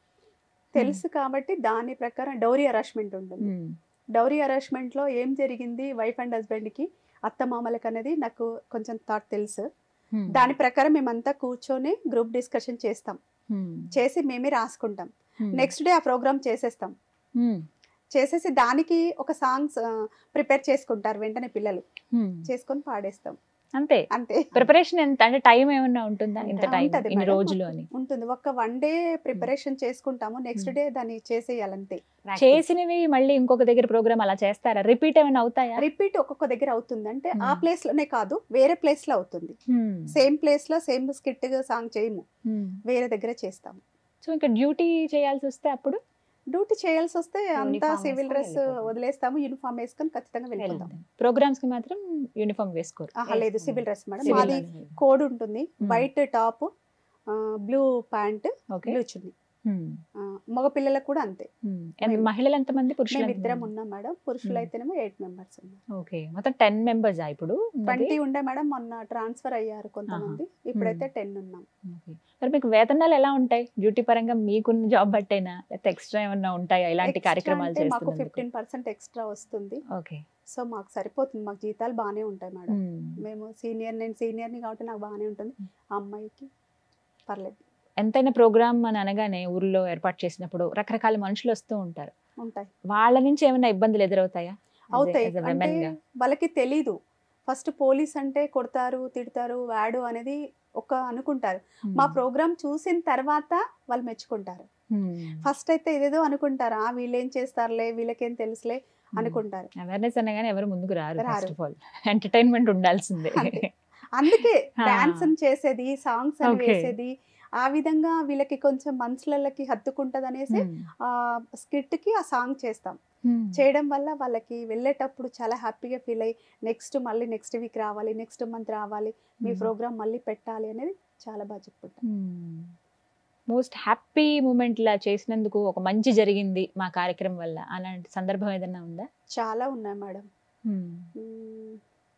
తెలుసు కాబట్టి దాని ప్రకారం డౌరీ అరాష్మెంట్ ఉంటుంది మ్మ్. డౌరీ అరాష్మెంట్ లో ఏం జరిగింది వైఫ్ అండ్ హస్బెండ్ కి అత్త మామలకు అనేది నాకు కొంచెం థాట్ తెలుసు మ్మ్. దాని ప్రకారం మేమంతా కూర్చొని గ్రూప్ డిస్కషన్ చేస్తాం మ్మ్. చేసి మేమే రాసుకుంటాం మ్మ్. నెక్స్ట్ డే ఆ ప్రోగ్రామ్ చేసేస్తాం మ్మ్. చేసేసి దానికి ఒక సాంగ్స్ ప్రిపేర్ చేసుకుంటారు వెంటనే పిల్లలు మ్మ్. చేసుకొని పాడేస్తాం అంతే అంతే ప్రిపరేషన్ ఎంత అంటే టైం ఏమన్నా ఉంటుందా ఇంత ఉంటది. టైం ఉంటది ఇన్ని మేడం. రోజులు అని ఉంటుంది ఒక వన్ డే ప్రిపరేషన్ చేసుకుంటాము నెక్స్ట్ Hmm. డే దాన్ని చేసేయాలంతే Practice. చేసినవి మళ్ళీ ఇంకొక దగ్గర ప్రోగ్రామ్ అలా చేస్తారా రిపీట్ ఏమైనా అవుతాయా రిపీట్ ఒక్కొక్క దగ్గర అవుతుంది అంటే ఆ Hmm. ప్లేస్ లోనే కాదు వేరే ప్లేస్ లో అవుతుంది మ్మ్. సేమ్ ప్లేస్ లో సేమ్ స్కిట్ సాంగ్ చేయము మ్మ్. వేరే దగ్గర చేస్తాము సో ఇంకా డ్యూటీ చేయాల్సి వస్తే అప్పుడు డ్యూటీ చేయాల్సి వస్తే అంతా Uniform సివిల్ వేసుకొని డ్రెస్ వెళ్ళిపోతాం. వదిలేస్తాము యూనిఫామ్ వేసుకొని ఖచ్చితంగా వెళ్ళిపోతాం ప్రోగ్రామ్స్ కి మాత్రం యూనిఫామ్ వేసుకోరు ఆహా లేదు వేసుకుంటాం. సివిల్ డ్రెస్ మేడం Civil మాది అని. కోడ్ ఉంటుంది Hmm. White top blue pant okay blue చున్నీ మ్మ్. ఆ, మగ పిల్లలకు కూడా అంతే మ్మ్. ఎంత- మేము- మహిళలు ఎంతమంది పురుషులు మేము ఇద్దరం ఎంతమంది? ఉన్నాం మేడం పురుషులు Hmm. అయితేనేమో ఎయిట్ మెంబర్స్ ఉన్నారు ఓకే మొత్తం టెన్ మెంబర్స్ ఇప్పుడు ఉన్నది? ట్వంటీ ఉండే మేడం మొన్న ట్రాన్స్ఫర్ అయ్యారు కొంతమంది ఇప్పుడైతే టెన్ ఉన్నాం ఓకే. మరి మీకు వేతనాలు ఎలా ఉంటాయి డ్యూటీ పరంగా మీకున్న జాబ్ బట్టేనా లేకపోతే ఎక్స్ట్రా ఏమన్నా ఉంటాయా ఇలాంటి Extra కార్యక్రమాలు అంటే మాకు చేస్తున్నందుకు ఫిఫ్టీన్ పర్సెంట్ ఎక్స్ట్రా వస్తుంది ఓకే సో మాకు సరిపోతుంది మాకు జీతాలు బాగానే ఉంటాయి మేడం మ్మ్. మేము సీనియర్ నేను సీనియర్ని కాబట్టి నాకు బాగానే ఉంటుంది Hmm. ఆ అమ్మాయికి పర్లేదు ఎంతైనా ప్రోగ్రామ్ అని అనగానే ఊర్లో ఏర్పాటు చేసినప్పుడు రకరకాల మనుషులు వస్తూ ఉంటారు ఉంటాయి వాళ్ళ నుంచి ఏమైనా ఇబ్బందులు ఎదురవుతాయా As a- అవుతాయి as a అంటే women గా? వాళ్ళకి తెలీదు ఫస్ట్ పోలీస్ అంటే కొడతారు తిడతారు వాడు అనేది ఒక అనుకుంటారు మా మ్మ్. ప్రోగ్రామ్ చూసిన తర్వాత వాళ్ళు మెచ్చుకుంటారు మ్మ్. ఫస్ట్ అయితే ఏదేదో అనుకుంటారు ఆ వీళ్ళేం చేస్తారులే వీళ్ళకేం తెలుసులే అనుకుంటారు అవేర్నెస్ అనగానే ఎవరు ముందుకు రారు రారు. ఫస్ట్ ఆఫ్ ఆల్ ఎంటర్టైన్మెంట్ ఉండాల్సిందే అంతే. అందుకే ఆ. డాన్స్ అని చేసేది సాంగ్స్ అని Okay. వేసేది ఆ విధంగా వీళ్ళకి కొంచెం మనసులకి హత్తుకుంటది అనేసి మ్మ్. ఆ స్కిట్ కి ఆ సాంగ్ చేస్తాం మ్మ్. చేయడం వల్ల వాళ్ళకి వెళ్ళేటప్పుడు చాలా హ్యాపీగా ఫీల్ అయ్యి నెక్స్ట్ మళ్ళీ నెక్స్ట్ వీక్ రావాలి నెక్స్ట్ మంత్ రావాలి మీ మ్మ్. ప్రోగ్రామ్ మళ్ళీ పెట్టాలి అనేది చాలా బాగా చెప్పుకుంటాం మోస్ట్ హ్యాపీ మూమెంట్ ఇలా చేసినందుకు ఒక మంచి జరిగింది మా కార్యక్రమం వల్ల అలాంటి సందర్భం ఏదైనా ఉందా చాలా ఉన్నాయి మేడం మ్మ్.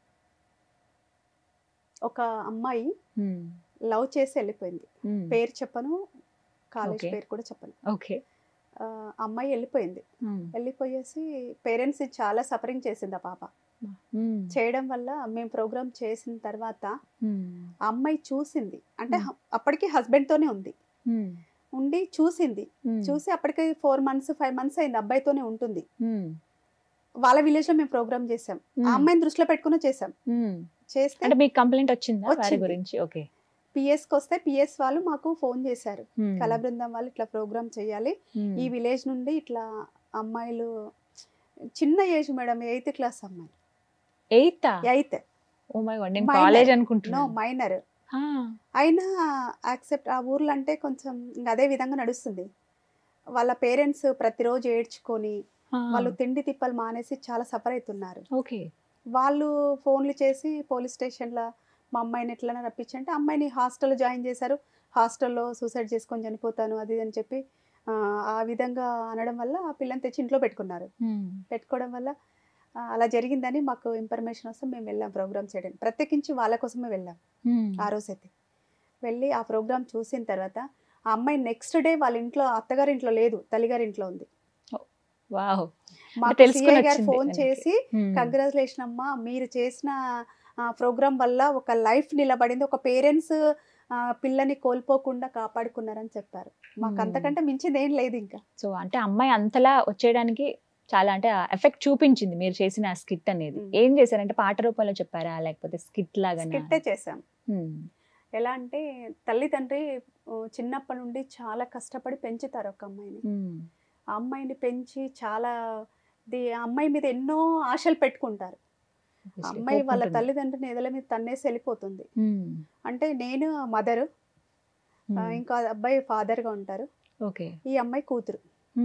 ఒక అమ్మాయి లవ్ చేసి వెళ్ళిపోయింది పేరు చెప్పను కాలేజ్ Okay. పేరు కూడా చెప్పను ఓకే ఆ, అమ్మాయి వెళ్ళిపోయింది వెళ్ళిపోయేసి పేరెంట్స్ చాలా సఫరింగ్ చేసింది ఆ పాప చేయడం వల్ల మేము ప్రోగ్రామ్ చేసిన తర్వాత ఆ అమ్మాయి చూసింది అంటే Hmm. హ- అప్పటికి హస్బెండ్ తోనే ఉంది ఉండి చూసింది చూసి అప్పటికి ఫోర్ మంత్స్ ఫైవ్ మంత్స్ అయింది అబ్బాయితోనే ఉంటుంది వాళ్ళ విలేజ్ లో మేము ప్రోగ్రామ్ చేసాం ఆ అమ్మాయిని దృష్టిలో పెట్టుకుని చేసాం చేస్తే అంటే మీకు కంప్లైంట్ వచ్చిందా వారి వచ్చింది. గురించి ఓకే పిఎస్కి వస్తే పిఎస్ వాళ్ళు మాకు ఫోన్ చేశారు కళా బృందం వాళ్ళు ఇట్లా ప్రోగ్రామ్ చేయాలి ఈ విలేజ్ నుండి ఇట్లా అమ్మాయిలు చిన్న ఏజ్ మేడం ఎయిత్ క్లాస్ అమ్మాయి eighth eighth oh my god నేను Minor. కాలేజ్ నో అనుకుంటున్నాను మైనర్ ఆ, అయినా యాక్సెప్ట్ ఆ ఊర్లో అంటే కొంచెం ఇంకా అదే విధంగా నడుస్తుంది వాళ్ళ పేరెంట్స్ ప్రతిరోజు ఏడ్చుకొని ఆ, వాళ్ళు తిండి తిప్పలు మానేసి చాలా సఫర్ అవుతున్నారు ఓకే వాళ్ళు ఫోన్లు చేసి పోలీస్ స్టేషన్లో మా అమ్మాయిని ఎట్లైనా రప్పించంటే అమ్మాయిని హాస్టల్లో జాయిన్ చేశారు హాస్టల్లో సూసైడ్ చేసుకొని చనిపోతాను అది ఇది అని చెప్పి ఆ, ఆ విధంగా అనడం వల్ల ఆ పిల్లని తెచ్చి ఇంట్లో పెట్టుకున్నారు ఉమ్, పెట్టుకోవడం వల్ల ఆ, అలా జరిగిందని మాకు ఇన్ఫర్మేషన్ వస్తే మేము వెళ్ళాం ప్రోగ్రామ్ చేయడానికి ప్రత్యేకించి వాళ్ళ కోసమే వెళ్ళాం ఉమ్, ఆ రోజైతే వెళ్ళి ఆ ప్రోగ్రామ్ చూసిన తర్వాత ఆ అమ్మాయి నెక్స్ట్ డే వాళ్ళ ఇంట్లో అత్తగారి ఇంట్లో లేదు తల్లిగారి ఇంట్లో ఉంది వావ్ మాకు తెలుసుకొని CA గారు వచ్చింది ఫోన్ వెనక్కి. చేసి ఉమ్, కంగ్రాచులేషన్ అమ్మా మీరు చేసిన ప్రోగ్రామ్ వల్ల ఒక లైఫ్ నిలబడింది ఒక పేరెంట్స్ పిల్లని కోల్పోకుండా కాపాడుకున్నారని చెప్పారు మాకు Hmm. అంతకంటే మించింది ఏం లేదు ఇంకా సో అంటే అమ్మాయి అంతలా వచ్చేయడానికి చాలా అంటే ఎఫెక్ట్ చూపించింది మీరు చేసిన స్కిట్ అనేది ఉమ్. ఏం చేశారంటే పాట రూపంలో చెప్పారా లేకపోతే స్కిట్ లాగా స్కిట్టే చేసాం ఎలా అంటే తల్లి తండ్రి ఆ, చిన్నప్పటి నుండి చాలా కష్టపడి పెంచుతారు ఒక అమ్మాయిని ఆ అమ్మాయిని పెంచి చాలా ది ఆ అమ్మాయి మీద ఎన్నో ఆశలు పెట్టుకుంటారు ఆ అమ్మాయి వాళ్ళ తల్లిదండ్రుని ఎదల మీద తన్నేసి వెళ్ళిపోతుంది అంటే నేను మదరు ఇంకా అబ్బాయి father గా ఉంటారు ఓకే ఈ అమ్మాయి కూతురు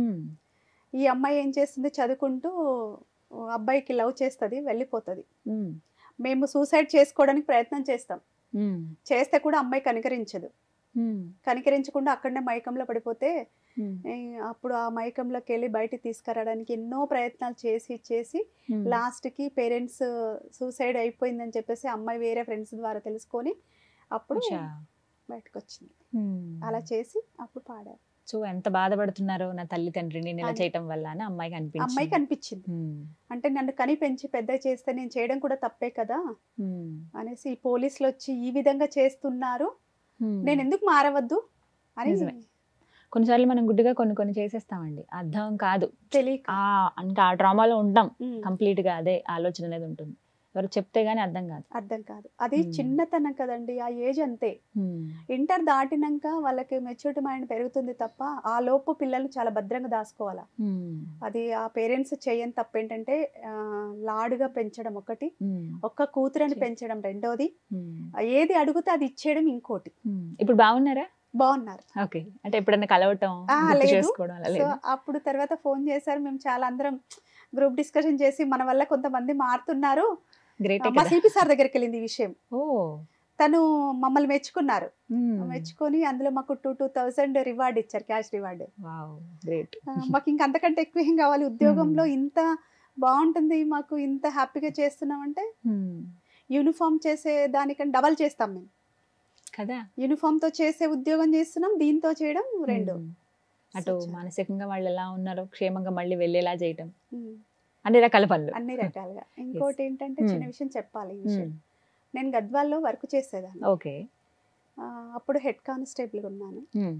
ఈ అమ్మాయి ఏం చేస్తుంది చదువుకుంటూ అబ్బాయికి లవ్ చేస్తుంది వెళ్ళిపోతుంది మేము సూసైడ్ చేసుకోవడానికి ప్రయత్నం చేస్తాం చేస్తే కూడా అమ్మాయి కనికరించదు కనికరించకుండా అక్కడనే మైకంలో పడిపోతే ఏ, అప్పుడు ఆ మైకంలోకి వెళ్ళి బయటికి తీసుకురావడానికి ఎన్నో ప్రయత్నాలు చేసి చేసి లాస్ట్కి పేరెంట్స్ సూసైడ్ అయిపోయిందని చెప్పేసి అమ్మాయి వేరే ఫ్రెండ్స్ ద్వారా తెలుసుకొని అప్పుడు బయటకు వచ్చింది అలా చేసి అప్పుడు పాడారు సో ఎంత బాధపడుతున్నారో నా తల్లి తండ్రిని ఇలా అని. చేయటం వల్ల అని అమ్మాయికి అనిపించింది అమ్మాయికి అనిపించింది అంటే నన్ను కని పెంచి పెద్ద చేస్తే నేను చేయడం కూడా తప్పే కదా అనేసి ఈ పోలీసులు వచ్చి ఈ విధంగా చేస్తున్నారు నేను ఎందుకు మారవద్దు అని నిజమే. కొన్నిసార్లు మనం గుడ్డిగా కొన్ని కొన్ని చేసేస్తామండి అర్థం కాదు తెలియక ఆ అంటే ఆ డ్రామాలో ఉంటాం ఉమ్, కంప్లీట్ గా అదే ఆలోచన అనేది ఉంటుంది ఎవరు చెప్తే గానీ అర్థం కాదు అర్థం కాదు అది ఉమ్. చిన్నతనం కదండి ఆ ఏజ్ అంతే ఇంటర్ దాటినాక వాళ్ళకి మెచ్యూరిటీ మైండ్ పెరుగుతుంది తప్ప ఆ లోపు పిల్లలు చాలా భద్రంగా దాచుకోవాలా అది ఆ పేరెంట్స్ చేయని తప్పు ఏంటంటే ఆ, లాడుగా పెంచడం ఒకటి ఒక్క కూతురని చే- పెంచడం రెండోది ఏది అడిగితే అది ఇచ్చేయడం ఇంకోటి ఇప్పుడు బాగున్నారా బాగున్నారు ఓకే అంటే ఎప్పుడైనా కలవటం ఆ, గుర్తు లేదు. చేసుకోవడం అలా సో లేదు అప్పుడు తర్వాత ఫోన్ చేశారు మేము చాలా అందరం గ్రూప్ డిస్కషన్ చేసి మన వల్ల కొంతమంది మారుతున్నారు గ్రేట్ మా సిపి సార్ దగ్గరికి వెళ్ళింది ఈ విషయం ఓ తను మమ్మల్ని మెచ్చుకున్నారు మ్మ్. మెచ్చుకొని అందులో మాకు టూ టూ థౌసండ్ రివార్డ్ ఇచ్చారు క్యాష్ రివార్డ్ వావ్ గ్రేట్ మాకు ఇంకా అంతకంటే ఎక్కువ ఏం కావాలి ఉద్యోగంలో ఇంత బాగుంటుంది మాకు ఇంత హ్యాపీగా చేస్తున్నామంటే యూనిఫామ్ చేసే దానికంటే డబల్ చేస్తాం మేము కదా యూనిఫామ్ తో చేసే ఉద్యోగం చేస్తున్నాం దీంతో చేయడం రెండు మ్మ్. అటు So, చాలా- మానసికంగా వాళ్ళు ఎలా ఉన్నారో క్షేమంగా మళ్ళీ వెళ్ళేలా చేయటం ఉమ్, అన్ని రకాల పనులు అన్ని రకాలుగా ఇంకోటి ఏంటంటే చిన్న Hmm. విషయం చెప్పాలి ఈ విషయం నేను గద్వాల్లో వర్క్ చేసేదాన్ని ఓకే ఆ, అప్పుడు హెడ్ కానిస్టేబుల్గా ఉన్నాను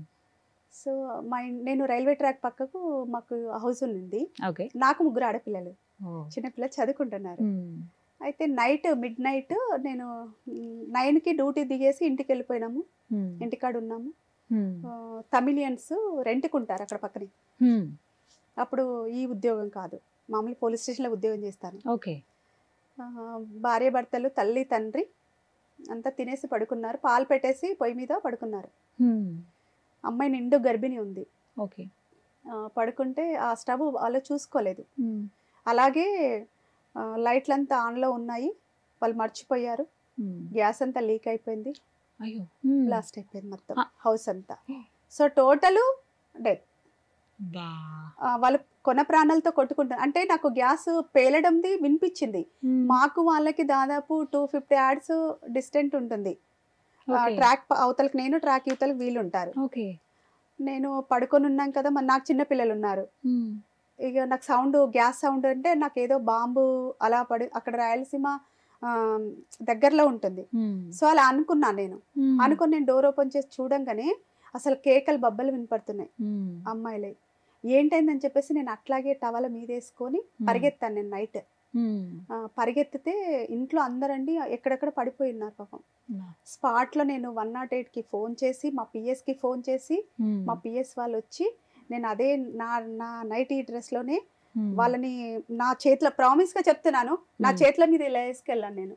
సో మా ఇన్- నేను రైల్వే ట్రాక్ పక్కకు మాకు హౌస్ ఉంది ఓకే నాకు ముగ్గురు ఆడపిల్లలు చిన్నపిల్లలు చదువుకుంటున్నారు అయితే నైట్ మిడ్ నైట్ నేను నైన్కి డ్యూటీ దిగేసి ఇంటికి వెళ్ళిపోయినాము ఇంటికాడ ఉన్నాము ఆ, తమిళియన్స్ రెంట్కి ఉంటారు అక్కడ పక్కనే అప్పుడు ఈ ఉద్యోగం కాదు మామూలు పోలీస్ స్టేషన్లో ఉద్యోగం చేస్తాను ఓకే ఆ, భార్య భర్తలు తల్లి తండ్రి అంతా తినేసి పడుకున్నారు పాలు పెట్టేసి పొయ్యి మీద పడుకున్నారు అమ్మాయి నిండు గర్భిణి ఉంది ఓకే ఆ, పడుకుంటే ఆ స్టవ్ వాళ్ళు చూసుకోలేదు అలాగే ఆ, లైట్లంతా ఆన్లో ఉన్నాయి వాళ్ళు మర్చిపోయారు గ్యాస్ అంతా లీక్ అయిపోయింది అయ్యో బ్లాస్ట్ అయిపోయింది మొత్తం ఆ. హౌస్ అంతా సో టోటల్ డెత్ బా వాళ్ళు కొన ప్రాణాలతో కొట్టుకుంటారు అంటే నాకు గ్యాస్ పేలడంది వినిపించింది మాకు వాళ్ళకి దాదాపు టూ ఫిఫ్టీ యాడ్స్ డిస్టెంట్ ఉంటుంది Okay. ట్రాక్ అవతలకి నేను ట్రాక్ యువతలకు వీళ్ళు ఉంటారు ఓకే నేను పడుకొని ఉన్నాం కదా మరి నాకు చిన్న పిల్లలు ఉన్నారు ఇక నాకు సౌండ్ గ్యాస్ సౌండ్ అంటే నాకు ఏదో బాంబు అలా పడి అక్కడ రాయలసీమ ఆ, దగ్గరలో ఉంటుంది సో అలా అనుకున్నాను నేను అనుకుని నేను డోర్ ఓపెన్ చేసి చూడంగానే అసలు కేకలు బబ్బలు వినపడుతున్నాయి అమ్మాయిలే ఏంటైందని చెప్పేసి నేను అట్లాగే టవల మీద వేసుకొని పరిగెత్తాను నేను నైట్ ఆ, పరిగెత్తితే ఇంట్లో అందరండి ఎక్కడెక్కడ పడిపోయి ఉన్నారు పాపం స్పాట్లో నేను వన్ నాట్ ఎయిట్కి ఫోన్ చేసి మా పిఎస్కి ఫోన్ చేసి మా పిఎస్ వాళ్ళు వచ్చి నేను అదే నా నా నైటీ డ్రెస్లోనే వాళ్ళని నా చేతిలో ప్రామిస్గా చెప్తున్నాను నా Hmm. చేతుల మీద ఇలా వేసుకెళ్ళాను నేను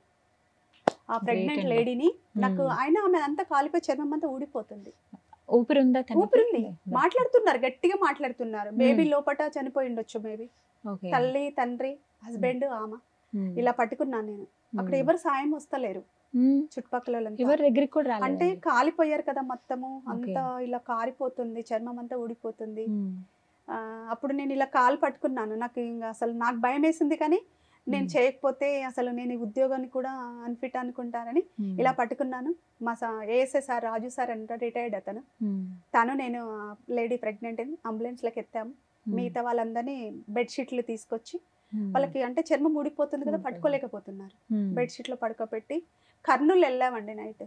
ఆ ప్రెగ్నెంట్ అండి. లేడీని నాకు Hmm. ఆయన ఆమె అంతా కాలిపోయి చర్మం అంతా ఊడిపోతుంది ఊపిరి ఉందా తనకి? ఊపిరింది మాట్లాడుతున్నారు గట్టిగా మాట్లాడుతున్నారు బేబీ లోపట చనిపోయి ఉండొచ్చు మేబీ Okay. తల్లి తండ్రి హస్బెండ్ ఆమె Hmm. ఇలా పట్టుకున్నాను నేను అక్కడ Hmm. ఎవరు సాయం వస్తలేరు Hmm. చుట్టుపక్కల వాళ్ళంతా. ఎవరి దగ్గరికి కూడా రాలేదు అంటే కాలిపోయారు కదా మొత్తము అంతా ఇలా కారిపోతుంది చర్మం అంతా ఊడిపోతుంది ఆ, అప్పుడు నేను ఇలా కాలు పట్టుకున్నాను నాకు ఇంకా అసలు నాకు భయం వేసింది కానీ నేను Hmm. చేయకపోతే అసలు నేను ఈ ఉద్యోగాన్ని కూడా అన్ఫిట్ అనుకుంటానని ఇలా పట్టుకున్నాను మా ఏఎస్ఐ సార్ రాజు సార్ అంటే రిటైర్డ్ అతను తను నేను లేడీ ప్రెగ్నెంట్ అంబులెన్స్లోకి ఎత్తాము మిగతా వాళ్ళందరినీ బెడ్షీట్లు తీసుకొచ్చి వాళ్ళకి అంటే చర్మం ఊడిపోతుంది కదా Okay. పట్టుకోలేకపోతున్నారు బెడ్షీట్లో పడుకోబెట్టి కర్నూలు వెళ్ళామండి నైట్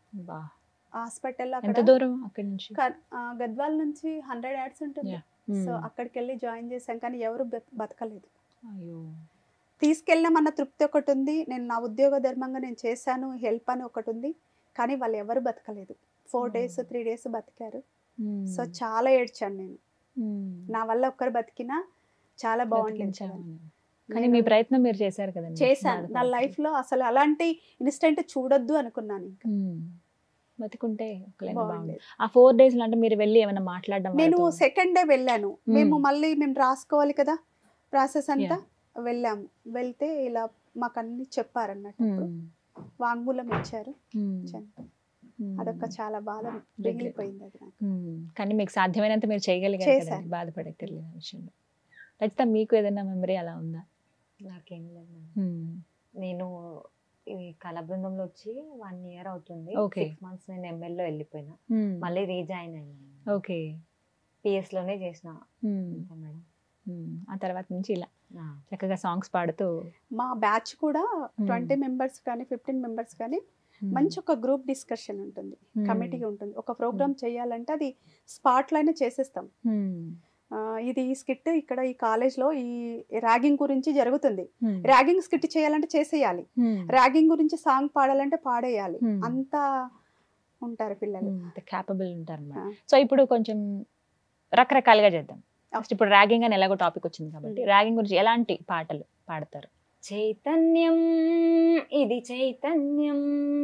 హాస్పిటల్లో ఎంత అక్కడ దూరం అక్కడి నుంచి కర్- ఆ, గద్వాల్ నుంచి హండ్రెడ్ యాడ్స్ ఉంటుంది Yeah. So Hmm. అక్కడికి వెళ్ళి జాయిన్ చేశాం కానీ ఎవరు బత- బతకలేదు అయ్యో తీసుకెళ్ళామన్న తృప్తి ఒకటి ఉంది నేను నా ఉద్యోగ ధర్మంగా నేను చేశాను హెల్ప్ అని ఒకటి ఉంది కానీ వాళ్ళు ఎవరు బతకలేదు four Hmm. Days three days బతికారు Hmm. సో చాలా ఏడ్చాను నేను Hmm. నా వల్ల ఒక్కరు బతికినా చాలా బాగుండేది బతికించామని. కానీ నేను మీ ప్రయత్నం మీరు చేశారు కదండి చేశాను నా బాధపడకండి. లైఫ్ లో అసలు అలాంటి ఇన్సిడెంట్ చూడొద్దు అనుకున్నాను ఇంకా Hmm. బతికుంటే ఒకలాగా బాగుండేది బాగుండేది ఆ ఫోర్ డేస్ లో అంటే మీరు వెళ్ళి ఏమైనా మాట్లాడడం నేను వాళ్ళతో? సెకండ్ డే వెళ్ళాను Hmm. మేము మళ్ళీ మేము రాసుకోవాలి కదా ప్రాసెస్ అంతా వెళ్ళాము వెళ్తే ఇలా మాకు అన్ని చెప్పారన్నట్టు Hmm. అప్పుడు. వాంగ్మూలం ఇచ్చారు Hmm. చనిపోయారు. Hmm. అదొక చాలా బాధ మిగిలిపోయింది అది నాకు Hmm. కానీ మీకు సాధ్యమైనంత మీరు చేయగలిగారు చేశాను. కదండి బాధపడక్కర్లేదు ఆ విషయంలో ఖచ్చితంగా మీకు ఏదైనా మెమరీ అలా ఉందా నాకేం లేదు మేడం. Hmm. నేను ఈ కళ బృందంలో వచ్చి వన్ ఇయర్ అవుతుంది Okay. సిక్స్ మంత్స్ నేను ML లో వెళ్ళిపోయినా Hmm. మళ్ళీ రీజాయిన్ అయినా ఓకే పిఎస్ లోనే చేసిన Hmm. అంతే మేడం Hmm. ఆ తర్వాత నుంచి ఇలా ఆ, చక్కగా సాంగ్స్ పాడుతూ మా బ్యాచ్ కూడా Hmm. ట్వంటీ మెంబర్స్ కానీ ఫిఫ్టీన్ మెంబర్స్ కానీ మంచి ఒక గ్రూప్ డిస్కషన్ ఉంటుంది Hmm. కమిటీ ఉంటుంది ఒక ప్రోగ్రామ్ చేయాలంటే అది స్పాట్ లోనే చేసేస్తాం Hmm. ఆ, ఇది ఈ స్కిట్ ఇక్కడ ఈ కాలేజ్ లో ఈ ర్యాగింగ్ గురించి జరుగుతుంది Hmm. ర్యాగింగ్ స్కిట్ చేయాలంటే చేసేయాలి Hmm. ర్యాగింగ్ గురించి సాంగ్ పాడాలంటే పాడేయాలి Hmm. అంతా ఉంటారు పిల్లలు క్యాపబుల్ ఉంటారు ఆ. సో ఇప్పుడు కొంచెం రకరకాలుగా చేద్దాం Okay. ఫస్ట్ ఇప్పుడు ర్యాగింగ్ అని ఎలాగో టాపిక్ వచ్చింది కాబట్టి ర్యాగింగ్ గురించి ఎలాంటి పాటలు పాడతారు చైతన్యం ఇది చైతన్యం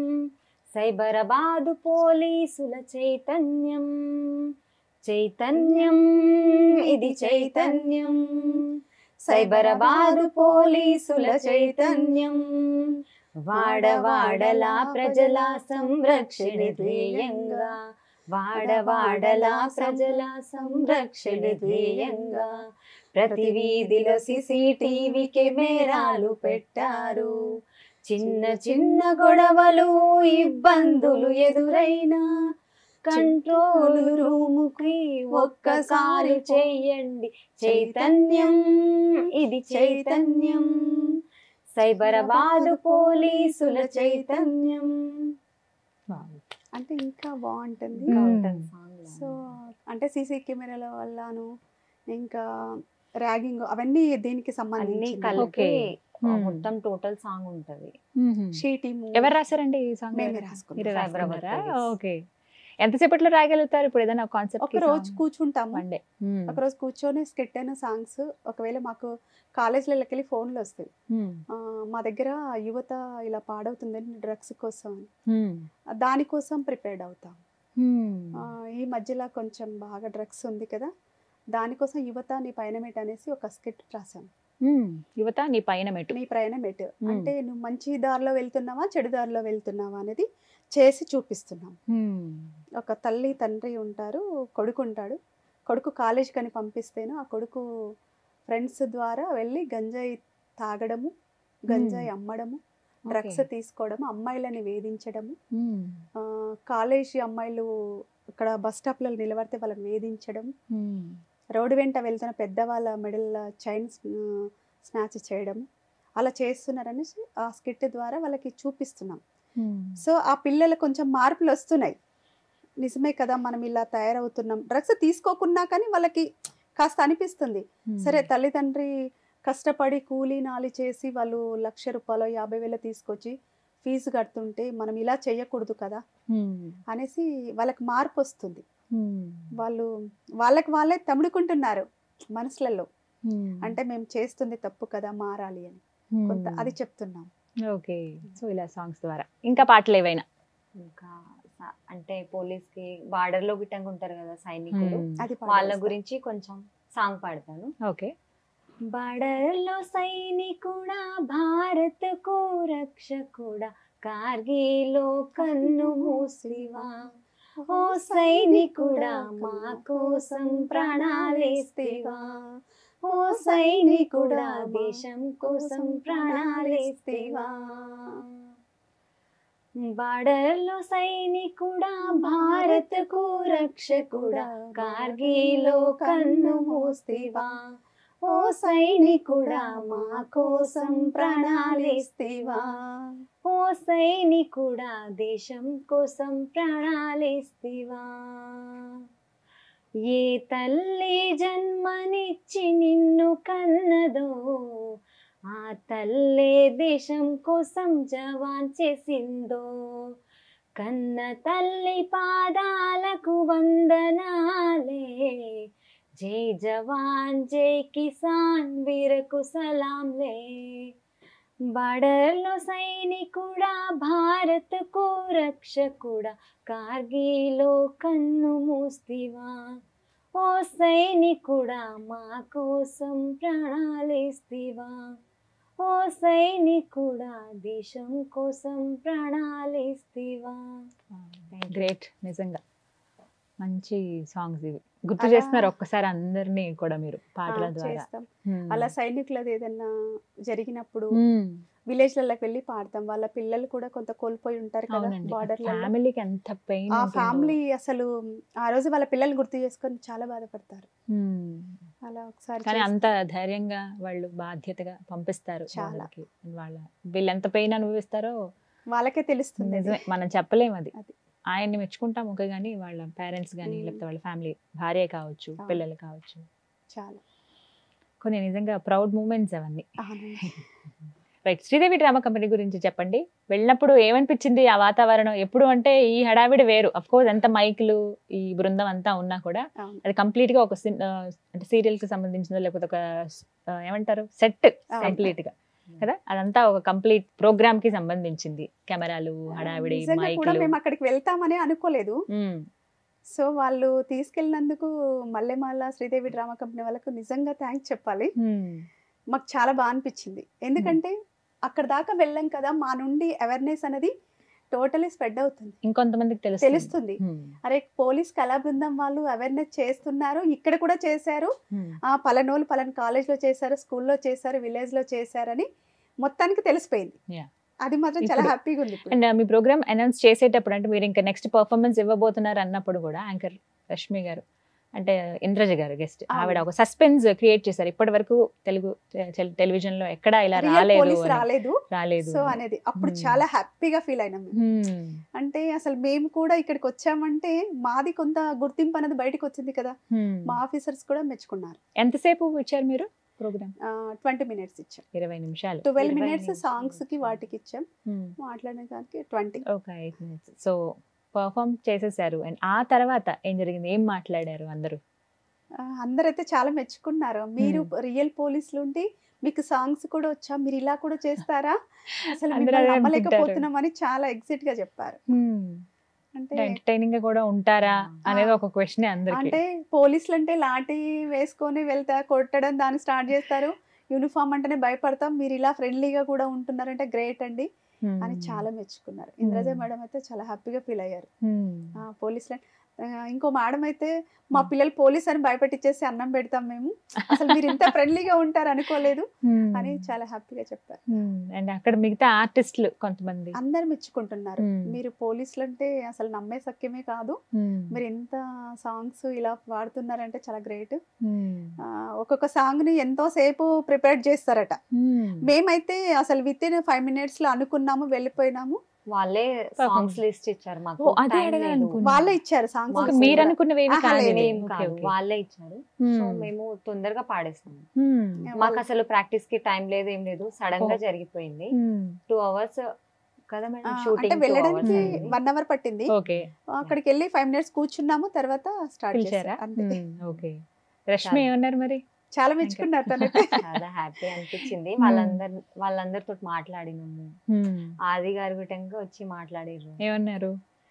సైబరాబాదు పోలీసుల చైతన్యం చైతన్యం ఇది చైతన్యం సైబరాబాదు పోలీసుల చైతన్యం వాడవాడలా ప్రజల సంరక్షణ ధ్యేయంగా వాడవాడలా ప్రజల సంరక్షణ ధ్యేయంగా ప్రతి వీధిలో సిసిటివి కెమెరాలు పెట్టారు చిన్న చిన్న గొడవలు ఇబ్బందులు ఎదురైనా కంట్రోల్ రూముకి ఒక్కసారి చెయ్యండి చైతన్యం ఇది చైతన్యం సైబరాబాదు పోలీసుల చైతన్యం అంటే ఇంకా బాగుంటుంది Hmm. సో అంటే సీసీ కెమెరాల వల్లను ఇంకా ర్యాగింగ్ అవన్నీ దీనికి అన్ని సంబంధించి కలిపి Okay. Hmm. మొత్తం టోటల్ సాంగ్ ఉంటది షీటీ ఎవరు రాశారండి ఈ సాంగ్ మేమే రాసుకున్నాం. మీరే సైబరాబాద్ రాసుకున్నారా police. ఓకే ఎంతసేపట్లో రాయగలుగుతారు ఇప్పుడు ఏదైనా కాన్సెప్ట్ ఒక రోజు కూర్చుంటాము వన్ డే ఒక రోజు కూర్చొని స్కిట్ అయిన సాంగ్స్ ఒకవేళ మాకు కాలేజీలోకి వెళ్ళి ఫోన్లు వస్తాయి ఆ, మా దగ్గర యువత ఇలా పాడవుతుందని డ్రగ్స్ కోసం అని. దానికోసం ప్రిపేర్డ్ అవుతాం ఆ, ఈ మధ్యలో కొంచెం బాగా డ్రగ్స్ ఉంది కదా దానికోసం యువత నీ పయనమేట్ అనేసి ఒక స్కిట్ రాసాం యువత నీ పైన మెట్టు నీ ప్రయాణమేట్ Hmm. అంటే నువ్వు మంచి దారిలో వెళ్తున్నావా చెడు దారిలో వెళ్తున్నావా అనేది చేసి చూపిస్తున్నాం ఒక తల్లి తండ్రి ఉంటారు కొడుకు ఉంటాడు కొడుకు కాలేజ్ కని పంపిస్తేను ఆ కొడుకు ఫ్రెండ్స్ ద్వారా వెళ్ళి గంజాయి తాగడము గంజాయి అమ్మడము డ్రగ్స్ తీసుకోవడము అమ్మాయిలని వేధించడము ఆ, కాలేజీ అమ్మాయిలు ఇక్కడ బస్ స్టాప్లలో నిలబడితే వాళ్ళని వేధించడం రోడ్డు వెంట వెళ్తున్న పెద్దవాళ్ళ మెడల్ చైన్ స్నాచ్ చేయడం అలా చేస్తున్నారనేసి ఆ స్కిట్ ద్వారా వాళ్ళకి చూపిస్తున్నాం సో ఆ పిల్లలు కొంచెం మార్పులు వస్తున్నాయి నిజమే కదా మనం ఇలా తయారవుతున్నాం డ్రగ్స్ తీసుకోకున్నా కానీ వాళ్ళకి కాస్త అనిపిస్తుంది సరే తల్లిదండ్రి కష్టపడి కూలీ నాలి చేసి వాళ్ళు లక్ష రూపాయలు యాభై వేలు తీసుకొచ్చి ఫీజు కడుతుంటే మనం ఇలా చేయకూడదు కదా అనేసి వాళ్ళకి మార్పు వస్తుంది వాళ్ళు వాళ్ళకి వాళ్ళే తమిడుకుంటున్నారు మనసులలో అంటే మేము చేస్తుంది తప్పు కదా మారాలి అని కొంత అది చెప్తున్నాం ఓకే సో ఇలా సాంగ్స్ ద్వారా ఇంకా పాటలు ఏవైనా ఇంకా స- అంటే పోలీస్ కి బార్డర్ లో గిట్టంగా ఉంటారు కదా సైనికులు అది వాళ్ళ పాడేస్తా. గురించి కొంచెం సాంగ్ పాడతాను ఓకే బార్డర్లో సైనికుడా భారతకు రక్షకుడా కార్గిలో కన్ను మూసివా ఓ సైనికుడా మా కోసం ప్రాణాలేస్తేవా ఓ సైనికుడా దేశం కోసం ప్రాణాలేస్తేవా బార్డర్లో సైనికుడా భారతకు రక్షకుడా కార్గిలో కన్ను మూస్తేవా ఓ సైనికుడా మా కోసం ప్రాణాలేస్తేవా ఓ సైనికుడా దేశం కోసం ప్రాణాలేస్తేవా ఏ తల్లి జన్మనిచ్చి నిన్ను కన్నదో ఆ తల్లే దేశం కోసం జవాన్ చేసిందో కన్న తల్లి పాదాలకు వందనాలే జై జవాన్ జై కిసాన్ వీరకు సలాంలే బార్డర్లో సైనికుడా భారత్కు రక్షకుడా కార్గిలో కన్ను మూస్తివా ఓ సైనికుడా మా కోసం ప్రాణాలేస్తివా ఓ సైనికుడా దేశం కోసం ప్రాణాలేస్తివా గ్రేట్ నిజంగా మంచి సాంగ్స్ ఇవి గుర్తు అలా- చేస్తున్నారు ఒక్కసారి అందరినీ కూడా మీరు పాటల ఆ, ద్వారా చేస్తాం Hmm. అలా సైనికులది ఏదన్నా జరిగినప్పుడు Hmm. విలేజ్లలోకి వెళ్ళి పాడతాం వాళ్ళ పిల్లలు కూడా కొంత కోల్పోయి ఉంటారు కదా అవునండి బార్డర్ ఫ్యామిలీకి ఎంత పెయిన్ ఆ ఫ్యామిలీ అసలు ఆ రోజు వాళ్ళ పిల్లల్ని గుర్తు చేసుకొని చాలా బాధపడతారు అలా ఒకసారి కానీ చేస్తే- అంత ధైర్యంగా వాళ్ళు బాధ్యతగా పంపిస్తారు చాలా. వాళ్ళకి. వాళ్ళ వీళ్ళు ఎంత పెయిన్ అనుభవిస్తారో వాళ్ళకే తెలుస్తుంది అది. నిజమే మనం చెప్పలేం అది అది. ఆయన్ని మెచ్చుకుంటాం ఒక కానీ వాళ్ళ పేరెంట్స్ కానీ Hmm. లేకపోతే వాళ్ళ ఫ్యామిలీ భార్య కావచ్చు అవును. పిల్లలు కావచ్చు చాలా కొన్ని నిజంగా ప్రౌడ్ మూమెంట్స్ అవన్నీ అవునండి రైట్ శ్రీదేవి డ్రామా కంపెనీ గురించి చెప్పండి వెళ్ళినప్పుడు ఏమనిపించింది ఆ వాతావరణం ఎప్పుడు అంటే ఈ హడావిడి వేరు అఫ్ కోర్స్ ఎంత మైకులు ఈ బృందం అంతా ఉన్నా కూడా అవును అది కంప్లీట్ గా ఒక సిన్- ఆ, అంటే సీరియల్ కి సంబంధించిందో లేకపోతే ఒక ఆ, ఏమంటారు సెట్ అవును. కంప్లీట్ గా కదా అదంతా ఒక కంప్లీట్ ప్రోగ్రామ్ కి సంబంధించింది కెమెరాలు హడావిడి నిజంగా కూడా మైకులు మేము అక్కడికి వెళ్తామని అనుకోలేదు ఉమ్, సో వాళ్ళు తీసుకెళ్ళినందుకు మల్లెమాల శ్రీదేవి డ్రామా కంపెనీ వాళ్ళకు నిజంగా థ్యాంక్స్ చెప్పాలి ఉమ్, మాకు చాలా బాగా అనిపించింది ఎందుకంటే అక్కడ దాకా వెళ్ళాం కదా మా నుండి అవేర్నెస్ అనేది టోటలీ స్ప్రెడ్ అవుతుంది ఇంకొంతమందికి తెలుస్తుంది తెలుస్తుంది ఉమ్, అరే పోలీస్ కళా బృందం వాళ్ళు అవేర్నెస్ చేస్తున్నారు ఇక్కడ కూడా చేశారు ఉమ్, ఆ పలానోళ్ళు పలానా కాలేజ్లో చేశారు స్కూల్లో చేశారు విలేజ్ లో చేశారని మొత్తానికి తెలిసిపోయింది Yeah. అది మాత్రం చాలా ఇప్పుడు- హ్యాపీగా ఉంది ఇప్పుడు. అండ్ మీ ప్రోగ్రామ్ అనౌన్స్ చేసేటప్పుడు అంటే మీరు ఇంకా నెక్స్ట్ పర్ఫార్మెన్స్ ఇవ్వబోతున్నారు అన్నప్పుడు కూడా యాంకర్ రష్మి గారు అంటే ఇంద్రజ గారు గెస్ట్ అవును. ఆవిడ ఒక సస్పెన్స్ క్రియేట్ చేశారు ఇప్పటి వరకు తెలుగు టెలివిజన్ లో ఎక్కడా ఇలా Real రాలేదు పోలీస్ అని. రాలేదు రాలేదు సో అని. అనేది అప్పుడు Hmm. చాలా హ్యాపీగా ఫీల్ అయినాం మేము. హ్మ్. అంటే అసలు మేము కూడా ఇక్కడికి వచ్చామంటే మాది కొంత గుర్తింపు అనేది బయటకు వచ్చింది కదా హ్మ్. మా ఆఫీసర్స్ కూడా మెచ్చుకున్నారు ఎంతసేపు ఇచ్చారు మీరు ప్రోగ్రామ్ ట్వంటీ మినిట్స్ ఇచ్చాం ఇరవై నిమిషాలు ట్వెల్వ్ 20 మినిట్స్ minutes. సాంగ్స్ కి వాటికి ఇచ్చాం హ్మ్. మాట్లాడడానికి ట్వంటీ ఒక ఎయిట్ మినిట్స్ సో పర్ఫామ్ చేసేసారు అండ్ ఆ తర్వాత ఏం జరిగింది ఏం మాట్లాడారు అందరూ అందరైతే చాలా మెచ్చుకున్నారు మీరు Hmm. రియల్ పోలీసులు ఉండి మీకు సాంగ్స్ కూడా వచ్చా మీరు ఇలా కూడా చేస్తారా అసలు అందరూ మిమ్మల్ని అదే నమ్మలేకపోతున్నామని చాలా ఎక్సైట్ గా చెప్పారు అంటే ఎంటర్టైనింగ్ గా కూడా ఉంటారా అనేది ఆ. ఒక క్వశ్చన్ అందరికి అంటే పోలీసులు అంటే లాఠీ వేసుకొని వెళ్తా కొట్టడం దాన్ని స్టార్ట్ చేస్తారు యూనిఫామ్ అంటేనే భయపడతాం మీరు ఇలా ఫ్రెండ్లీగా కూడా ఉంటున్నారంటే గ్రేట్ అండి అని చాలా మెచ్చుకున్నారు ఇంద్రజ Hmm. మేడం అయితే చాలా హ్యాపీగా ఫీల్ అయ్యారు హ్మ్. ఆ, పోలీసులు ఆ, ఇంకో మేడం అయితే మా పిల్లలు పోలీస్ అని భయపెట్టించేసి అన్నం పెడతాం మేము అసలు మీరు ఇంత ఫ్రెండ్లీగా ఉంటారు అనుకోలేదు హ్మ్. అని చాలా హ్యాపీగా చెప్పారు హ్మ్. అండ్ అక్కడ మిగతా ఆర్టిస్టులు కొంతమంది అందరు మెచ్చుకుంటున్నారు Hmm. మీరు పోలీసులు అంటే అసలు నమ్మే సఖ్యమే కాదు హ్మ్. మీరు ఎంత సాంగ్స్ ఇలా పాడుతున్నారంటే చాలా గ్రేట్ హ్మ్. ఒక్కొక్క సాంగ్ ని ఎంతో సేపు ప్రిపేర్ చేస్తారట హ్మ్. మేమైతే అసలు విత్ ఇన్ ఫైవ్ మినిట్స్ లో అనుకున్నాము వెళ్ళిపోయినాము వాళ్ళే Perform. సాంగ్స్ లిస్ట్ ఇచ్చారు మాకు ఓ, అదే Time లేదు. అడగాలనుకున్నా. వాళ్ళే ఇచ్చారు సాంగ్స్ ఓకే, మాకు మీరు కూడా- అనుకున్నవి ఏమి ఆహా, కాదు లేదు, ఇది. ఏం ఓకే, కాదు ఓకే. వాళ్ళే ఇచ్చారు సో మ్మ్. మేము తొందరగా పాడేస్తాము మ్మ్. మాకు అసలు ప్రాక్టీస్ కి టైం లేదు ఏం లేదు సడన్ గా ఓ. జరిగిపోయింది మ్మ్. టూ అవర్స్ కదా ఆ, మేడం అంటే షూటింగ్ వెళ్ళడానికి వన్ అవర్ పట్టింది ఓకే అక్కడికి వెళ్ళి ఫైవ్ మినిట్స్ కూర్చున్నాము తర్వాత స్టార్ట్ పిలిచారా చేశారు అంతే మ్మ్. ఓకే రష్మి చాలా. ఏమన్నారు మరి చాలా మెచ్చుకున్నారు తనైతే చాలా హ్యాపీ అనిపించింది వాళ్ళందరు వాళ్ళందరితో మాట్లాడినాము మ్మ్. ఆది గారు గుటంగా వచ్చి మాట్లాడారు ఏమన్నారు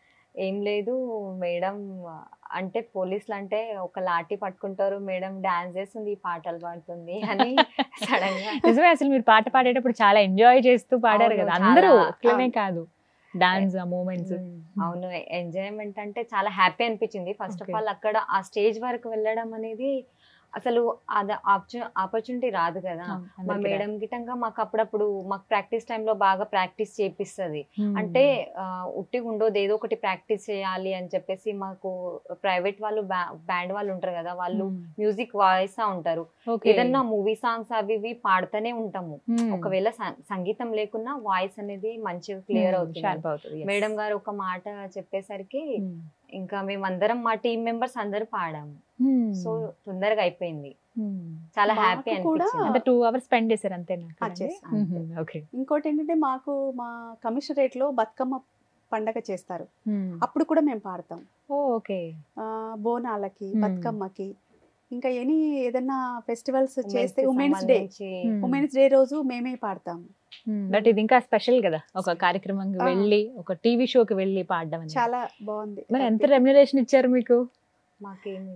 ఏం లేదు మేడం అంటే పోలీసులు అంటే ఒక లాఠీ పట్టుకుంటారు మేడం డాన్స్ చేస్తుంది పాటలు పాడుతుంది అని సడన్ గా నిజమే అసలు మీరు పాట పాడేటప్పుడు చాలా ఎంజాయ్ చేస్తూ పాడారు అవును, కదా చాలా. అందరూ అట్లనే అవును. కాదు డాన్స్ ఆ మూమెంట్స్ ఉమ్, అవును ఎంజాయ్మెంట్ అంటే చాలా హ్యాపీ అనిపించింది ఫస్ట్ ఆఫ్ Okay. ఆల్ అక్కడ ఆ స్టేజ్ వరకు వెళ్ళడం అనేది అసలు అది ఆపర్చునిటీ రాదు కదా మా మేడం గిటంగా మాకు అప్పుడప్పుడు మాకు ప్రాక్టీస్ టైంలో బాగా ప్రాక్టీస్ చేపిస్తుంది అంటే ఆ, ఉట్టిగా ఉండదు ఏదో ఒకటి ప్రాక్టీస్ చేయాలి అని చెప్పేసి మాకు ప్రైవేట్ వాళ్ళు బ్యాండ్ వాళ్ళు ఉంటారు కదా వాళ్ళు మ్యూజిక్ వాయిస్తా ఉంటారు ఏదన్నా మూవీ సాంగ్స్ అవి ఇవి పాడుతూనే ఉంటాము ఒకవేళ సం- సంగీతం లేకున్నా వాయిస్ అనేది మంచిగా క్లియర్ అవుతుంది షార్ప్ అవుతుంది yes. మేడం గారు ఒక మాట చెప్పేసరికి మ్మ్. ఇంకా మేమందరం మా టీం మెంబర్స్ అందరూ పాడాము మ్మ్. సో తొందరగా అయిపోయింది మ్మ్. చాలా మాకు హ్యాపీ కూడా అనిపించింది అంటే టూ అవర్స్ స్పెండ్ చేశారు అంతేనా ఆ, చేశాం. అంతే. ఓకే ఇంకోటి ఏంటంటే మాకు మా కమిషనరేట్ లో బతుకమ్మ పండగ చేస్తారు అప్పుడు కూడా మేము పాడతాం ఓ ఓకే ఆ, బోనాలకి Hmm. బతుకమ్మకి ఇంకా ఎనీ ఏదైనా ఫెస్టివల్స్ Women's చేస్తే కి ఉమెన్స్ డే సంబంధించి Hmm. ఉమెన్స్ డే రోజు మేమే పాడతాం బట్ ఇది ఇంకా స్పెషల్ కదా ఒక కార్యక్రమంకి ఆ. వెళ్ళి ఒక టీవీ షోకి వెళ్ళి పాడడం అనేది. చాలా బాగుంది మరి ఎంత రెమ్యునరేషన్ ఇచ్చారు మీకు మాకేమి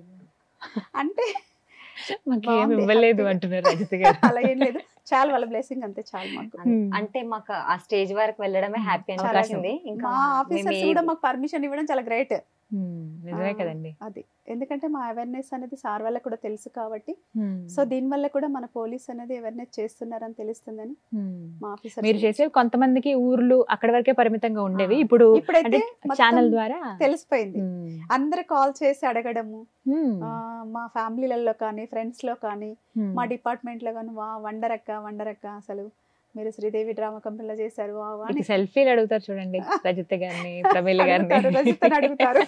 అంటే మాకు ఏమి బాగుంది, ఇవ్వలేదు happy. అంటున్నారు రజిత గారు అలా ఏం లేదు చాలా వాళ్ళ బ్లెస్సింగ్ అంతే చాలు మాకు అన్- Hmm. అంటే మాకు ఆ స్టేజ్ వరకు వెళ్ళడమే హ్యాపీ చాలా అనిపించింది ఇంకా మా మేము ఆఫీసర్స్ ఏ- కూడా మాకు పర్మిషన్ ఇవ్వడం చాలా గ్రేట్ మ్మ్. నిజమే ఆ. కదండి అది ఎందుకంటే మా అవేర్నెస్ అనేది సార్ వాళ్ళకి కూడా తెలుసు కాబట్టి మ్మ్. సో దీని వల్ల కూడా మన పోలీస్ అనేది అవేర్నెస్ చేస్తున్నారని తెలుస్తుందని మ్మ్. మా ఆఫీసర్ మీరు చేసేవి కొంతమందికి ఊర్లు అక్కడ వరకే పరిమితంగా ఉండేవి ఆ. ఇప్పుడు ఇప్పుడైతే అంటే మొత్తం ఛానల్ ద్వారా తెలిసిపోయింది మ్మ్. అందరు కాల్ చేసి అడగడము మ్మ్. ఆ, మా ఫ్యామిలీలలో కానీ ఫ్రెండ్స్ లో కానీ మ్మ్. మా డిపార్ట్మెంట్ లో కానీ వా వండరక్క వండరక్క అసలు మీరు శ్రీదేవి డ్రామా కంపెనీలో చేశారు వా వా అని మీకు సెల్ఫీలు అడుగుతారు చూడండి రజిత గారిని ప్రమీల అడుగుతారు, గారిని రజితని అడుగుతారు.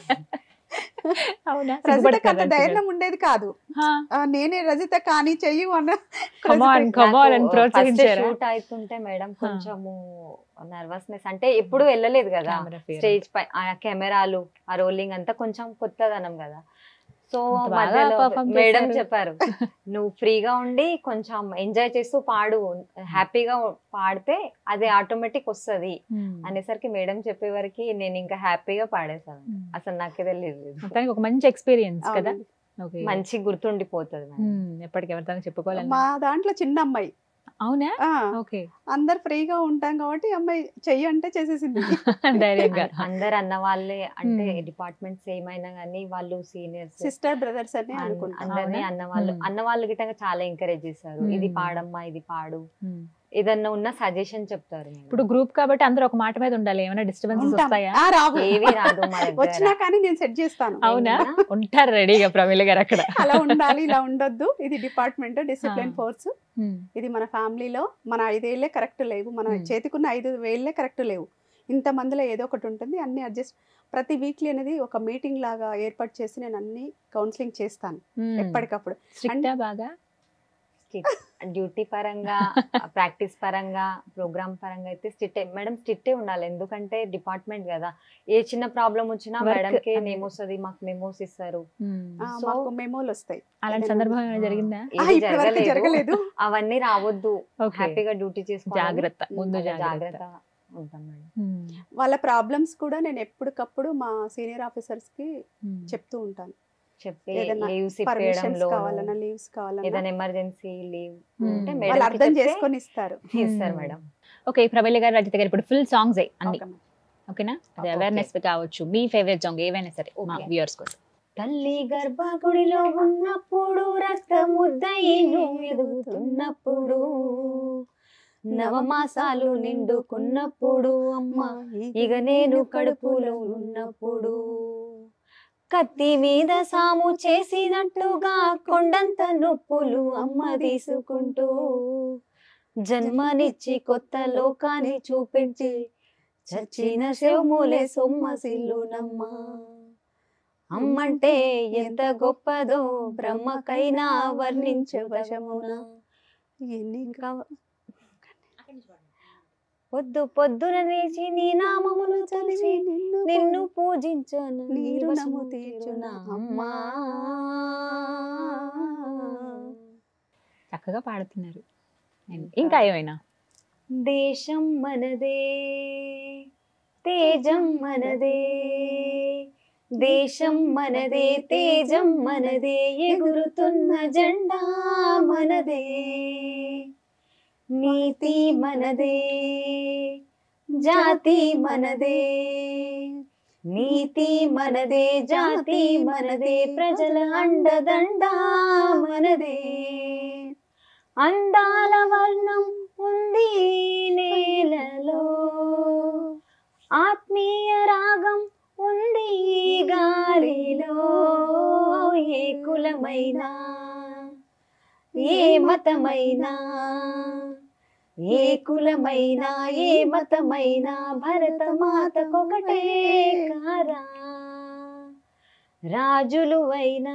అవునా రజితకి సిగ్గుపడతారు అంత రజిత ధైర్యం గారు. ఉండేది కాదు హా. ఆ, నేనే రజిత కానీ చెయ్యి అన్న Come on, Rajitha- come on అని ప్రోత్సహించారా? షూట్ అవుతుంటే మేడం కొంచెము నర్వస్నెస్ అంటే ఎప్పుడు వెళ్ళలేదు కదా Camera fear. స్టేజ్ పై ఆ కెమెరాలు ఆ రోలింగ్ అంతా కొంచెం కొత్తదనం కదా సో అంత బాగా మధ్యలో perform మేడం చేశారు. చెప్పారు నువ్వు ఫ్రీగా ఉండి కొంచెం ఎంజాయ్ చేస్తూ పాడు హ్యాపీగా పాడితే అది ఆటోమేటిక్ వస్తది మ్మ్. అనేసరికి మేడం చెప్పే వరకు నేను ఇంకా హ్యాపీగా పాడేసాను మ్మ్. అసలు నాకే తెలియదు మొత్తానికి ఒక మంచి ఎక్స్పీరియన్స్ కదా అవునండి. ఓకే మంచి గుర్తుండిపోతుంది మేడం. మ్మ్. ఎప్పటికి ఎవరితో చెప్పుకోవాలి మా దాంట్లో చిన్న అమ్మాయి అవునా ఆ, ఓకే అందరు ఫ్రీగా ఉంటాం కాబట్టి అమ్మాయి చెయ్యి అంటే చేసేసింది ధైర్యంగా అన్- అందరు అన్న వాళ్ళే అంటే Hmm. డిపార్ట్మెంట్స్ ఏమైనా కానీ వాళ్ళు సీనియర్స్ సిస్టర్ బ్రదర్స్ అని అనుకుంటాం అందరినీ అవునా? అన్న వాళ్ళు Hmm. అన్న వాళ్ళు గిట్టంగా చాలా ఎంకరేజ్ చేస్తారు ఇది Hmm. పాడమ్మా ఇది పాడు మ్మ్. ఏదన్నా ఉన్న సజెషన్ చెప్తారు మేడం. ఇప్పుడు గ్రూప్ కాబట్టి అందరూ ఒక మాట మీద ఉండాలి ఏమైనా డిస్టర్బెన్సెస్ ఉంటాం. వస్తాయా ఆ, రావు ఏవి రాదు మా దగ్గర. వచ్చినా కానీ నేను సెట్ చేస్తాను అవునా ఏమైనా? ఉంటారు రెడీగా ప్రమీల గారు అక్కడ అలా ఉండాలి ఇలా ఉండొద్దు ఇది డిపార్ట్మెంట్ డిసిప్లిన్ ఆ. ఫోర్స్ మ్మ్. ఇది మన ఫ్యామిలీలో మన ఐదేళ్లే కరెక్ట్ లేవు మన Hmm. చేతికున్న ఐదు వేళ్ళే కరెక్ట్ లేవు ఇంత మందిలో ఏదో ఒకటి ఉంటుంది అన్ని అడ్జస్ట్ ప్రతి వీక్లీ అనేది ఒక మీటింగ్ లాగా ఏర్పాటు చేసి నేను అన్ని కౌన్సిలింగ్ చేస్తాను మ్మ్. ఎప్పటికప్పుడు Strict ఆ బాగా డ్యూటీ పరంగా ప్రాక్టీస్ పరంగా ప్రోగ్రామ్ పరంగా అయితే స్టిట్ మేడం స్టిట్టే ఉండాలి ఎందుకంటే డిపార్ట్మెంట్ కదా ఏ చిన్న ప్రాబ్లం వచ్చినా Work మేడం కి అనేది. మెమోస్ అది మాకు మెమోస్ ఇస్తారు మ్మ్. ఆ, So- మాకు మెమోలు వస్తాయి అలాంటి ఏదైనా- సందర్భం ఏమైనా జరిగిందా ఆ, ఏది ఇప్పటి వరకు జరగలేదు అవన్నీ రావద్దు ఓకే హ్యాపీగా డ్యూటీ చేసుకోవాలి జాగ్రత్త ముందు అలా జాగ్రత్త జాగ్రత్త ఉంటాం మేడం మ్మ్. వాళ్ళ ప్రాబ్లమ్స్ కూడా నేను ఎప్పటికప్పుడు మా సీనియర్ ఆఫీసర్స్ కి మ్మ్. చెప్తూ ఉంటాను చెప్పి ఏదైనా లీవ్స్ పర్మిషన్స్ ఇప్పించడంలో కావాలన్నా లీవ్స్ కావాలన్నా ఏదైనా ఎమర్జెన్సీ లీవ్ Hmm. ఉంటే వాళ్ళు మేడం అర్థం చేసుకొని ఇస్తారు ఇస్తారు Hmm. మేడం ఓకే ప్రబల్య గారు రజిత గారు ఇప్పుడు ఫుల్ సాంగ్స్ అన్ని Okay, ma'am. ఓకేనా అది Okay. అవేర్నెస్ కావచ్చు మీ ఫేవరెట్ సాంగ్ ఏవైనా సరే మా Okay. వ్యూయర్స్ కోసం తల్లి గర్భగుడిలో ఉన్నప్పుడు రక్తముద్దయిను ఎదుగుతున్నప్పుడు నవమాసాలు నిండుకున్నప్పుడు అమ్మ ఇక నేను కడుపులో ఉన్నప్పుడు కత్తి మీద సాము చేసినట్టుగా కొండంత నొప్పులు అమ్మ తీసుకుంటూ జన్మనిచ్చి కొత్త లోకాన్ని చూపించి చచ్చిన శవములే సొమ్మసిల్లునమ్మా అమ్మంటే ఎంత గొప్పదో బ్రహ్మకైనా వర్ణించవశమున ఎన్ని కవ- పొద్దు పొద్దున లేచి నీ నామములు చదివి నిన్ను పూజించను నీ నీ రుణము వశము తీర్చున తీర్చున అమ్మా చక్కగా పాడుతున్నారు ఇంకా ఏమైనా దేశం మనదే తేజం మనదే దేశం మనదే తేజం మనదే ఎగురుతున్న జెండా మనదే నీతి మనదే జాతి మనదే నీతి మనదే జాతి మనదే ప్రజల అండదండ మనదే అందాల వర్ణం ఉంది ఈ నేలలో ఆత్మీయ రాగం ఉంది ఈ గాలిలో ఏ కులమైనా ఏ మతమైనా ఏ కులమైనా ఏ మతమైనా భరత మాతకొకటే కారా రాజులు అయినా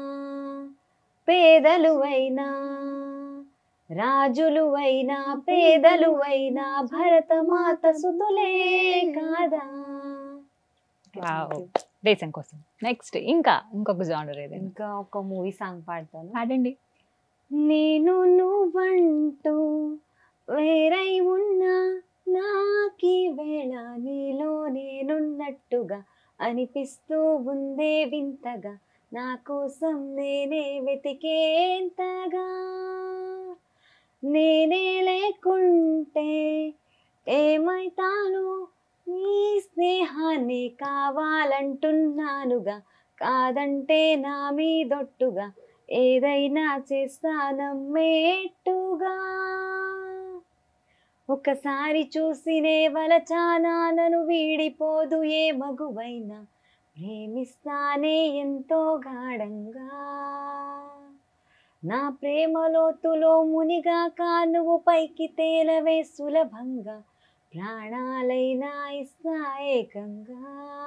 పేదలు అయినా రాజులు అయినా పేదలు అయినా భరత మాత సుతులే కాదా Wow. దేశం కోసం నెక్స్ట్ ఇంకా ఇంకొక జానర్ ఏదైనా ఇంకా ఒక మూవీ సాంగ్ పాడతాను పాడండి నేను నువ్వంటూ వేరై ఉన్నా నాకీ వేళ నీలో నేనున్నట్టుగా అనిపిస్తూ ఉందే వింతగా నా కోసం నేనే వెతికేంతగా నేనే లేకుంటే ఏమైతాను నీ స్నేహాన్ని కావాలంటున్నానుగా కాదంటే నా మీదొట్టుగా ఏదైనా చేస్తానమ్మేట్టుగా ఒకసారి చూసినే వలచానా నన్ను వీడిపోదు ఏ మగువైనా ప్రేమిస్తానే ఎంతో గాఢంగా నా ప్రేమ లోతులో మునిగాక నువ్వు పైకి తేలవే సులభంగా ప్రాణాలైనా ఇస్తా ఏకంగా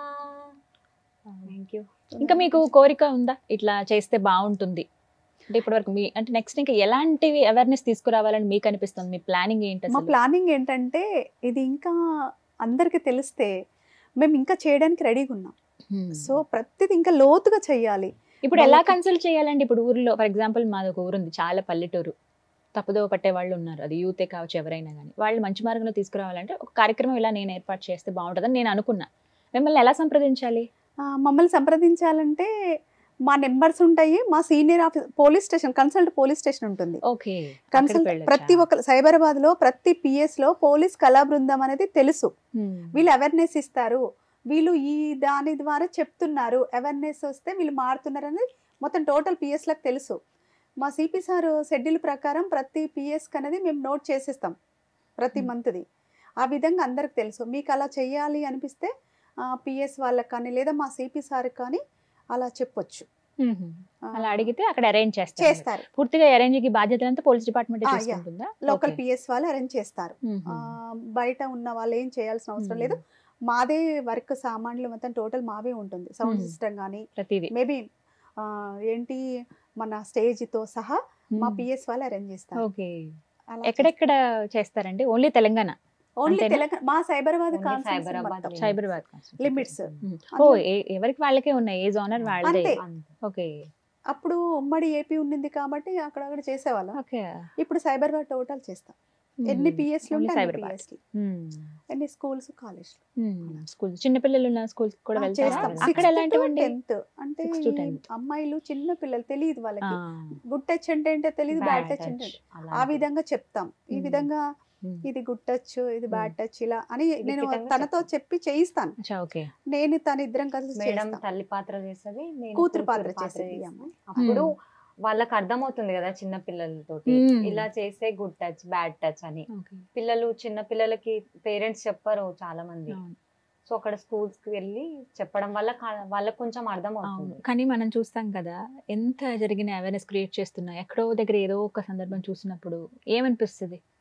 థ్యాంక్ యూ ఇంకా మీకు కోరిక ఉందా ఇట్లా చేస్తే బాగుంటుంది అంటే ఇప్పటివరకు మీ అంటే నెక్స్ట్ ఇంకా ఎలాంటివి అవేర్నెస్ తీసుకురావాలని మీకు అనిపిస్తుంది మీ ప్లానింగ్ ఏంటి మా అసలు ప్లానింగ్ ఏంటంటే ఇది ఇంకా అందరికి తెలిస్తే మేము ఇంకా చేయడానికి రెడీగా ఉన్నాం Hmm. సో ప్రతిది ఇంకా లోతుగా చేయాలి ఇప్పుడు ఎలా వాళ్ళకి- కన్సల్ట్ చేయాలండి ఇప్పుడు ఊర్లో ఫర్ ఎగ్జాంపుల్ మాది ఒక ఊరుంది చాలా పల్లెటూరు తప్పుదోవ పట్టే వాళ్ళు ఉన్నారు అది యూతే కావచ్చు ఎవరైనా కానీ వాళ్ళు మంచి మార్గంలో తీసుకురావాలంటే ఒక కార్యక్రమం ఇలా నేను ఏర్పాటు చేస్తే బాగుంటుందని నేను అనుకున్నా మిమ్మల్ని ఎలా సంప్రదించాలి ఆ, మమ్మల్ని సంప్రదించాలంటే మా నెంబర్స్ ఉంటాయి మా senior office police station consult police station ఉంటుంది ఓకే కన్సల్ట్ ప్రతి ఒక్క సైబరాబాద్ లో ప్రతి పిఎస్ లో పోలీస్ కళా బృందం అనేది తెలుసు వీళ్ళు అవేర్నెస్ ఇస్తారు వీళ్ళు ఈ దాని ద్వారా చెప్తున్నారు అవేర్నెస్ వస్తే వీళ్ళు మారుతున్నారు అనేది మొత్తం టోటల్ పిఎస్లకు తెలుసు మా సిపి సార్ షెడ్యూల్ ప్రకారం ప్రతి పిఎస్కి అనేది మేము నోట్ చేసేస్తాం ప్రతి Hmm. మంత్ది ఆ విధంగా అందరికి తెలుసు మీకు అలా చెయ్యాలి అనిపిస్తే పిఎస్ వాళ్ళకి కానీ లేదా మా సిపి సార్ కానీ అలా చెప్పొచ్చు ఆ, అలా అడిగితే అక్కడ అరేంజ్ చేస్తారు చేస్తారు పూర్తిగా అరేంజ్ కి బాధ్యత అంతా పోలీస్ డిపార్ట్మెంట్ ఆ, yeah. తీసుకుంటుందా లోకల్ Okay. పిఎస్ వాళ్ళు అరేంజ్ చేస్తారు మ్మ్. ఆ, బయట ఉన్న వాళ్ళు ఏం చేయాల్సిన అవసరం మ్మ్. లేదు మాదే వర్క్ సామాన్లు మొత్తం టోటల్ మావే ఉంటుంది సౌండ్ మ్మ్. సిస్టమ్ కానీ ప్రతిదీ మేబీ ఏంటి మన స్టేజ్ తో సహా మా మ్మ్. పిఎస్ వాళ్ళు అరేంజ్ చేస్తారు ఓకే అలా ఎక్కడెక్కడ చేస్తారండి ఓన్లీ తెలంగాణ ఓన్లీ అంతేనా? తెలంగాణ మా సైబరాబాద్ Only కాన్ఫరెన్స్ సైబరాబాద్ మొత్తం. limits. సైబరాబాద్ లిమిట్స్ ఓ ఏ- ఎవరికి వాళ్ళకే ఉన్నాయి ఏ జోనర్ వాళ్ళదే అంతే. ఓకే అప్పుడు ఉమ్మడి ఏపీ ఉండింది కాబట్టి అక్కడక్కడ చేసేవాళ్ళం ఓకే ఇప్పుడు సైబరాబాద్ టోటల్ చేస్తాం ఎన్ని పిఎస్ Only ఉంటే అన్ని సైబరాబాద్. పిఎస్ ఎన్ని స్కూల్స్ కాలేజ్ స్కూల్ చిన్న పిల్లలు ఉన్న స్కూల్స్ కూడా వెళ్తారా చేస్తాం. అక్కడ ఎలాంటివండి టెన్త్ అంటే Sixth to ఈ tenth. అమ్మాయిలు చిన్న పిల్లలు తెలియదు ఆ, వాళ్ళకి గుడ్ టచ్ అంటే ఏంటో తెలియదు బ్యాడ్ టచ్ అంటే ఏంటో. ఆ విధంగా చెప్తాం ఈ మ్మ్. విధంగా మ్మ్. ఇది గుడ్ టచ్ ఇది బ్యాడ్ టచ్ ఇలా అని ఇది నేను విధంగా తనతో చెప్తాం. చెప్పి చేయిస్తాను అచ్చా ఓకే నేను తన ఇద్దరం కలిసి మేడం చేస్తాం. తల్లి పాత్ర చేస్తుంది నేను కూతురు పాత్ర పాత్ర చేసేది ఈ చేస్తాను. అమ్మాయి. అప్పుడు వాళ్ళకి అర్థమవుతుంది కదా చిన్న పిల్లలతోటి Hmm. ఇలా చేస్తే గుడ్ టచ్ బ్యాడ్ టచ్ అని ఓకే పిల్లలు చిన్న పిల్లలకి పేరెంట్స్ చెప్పరు చాలా మంది అవును. సో అక్కడ స్కూల్స్ కి వెళ్ళి చెప్పడం వల్ల కా- వాళ్ళకి కొంచెం అర్థం అవును అవుతుంది కానీ మనం చూస్తాం కదా ఎంత జరిగిన అవేర్నెస్ క్రియేట్ చేస్తున్నా ఎక్కడో దగ్గర ఏదో ఒక సందర్భం చూసినప్పుడు ఏమనిపిస్తుంది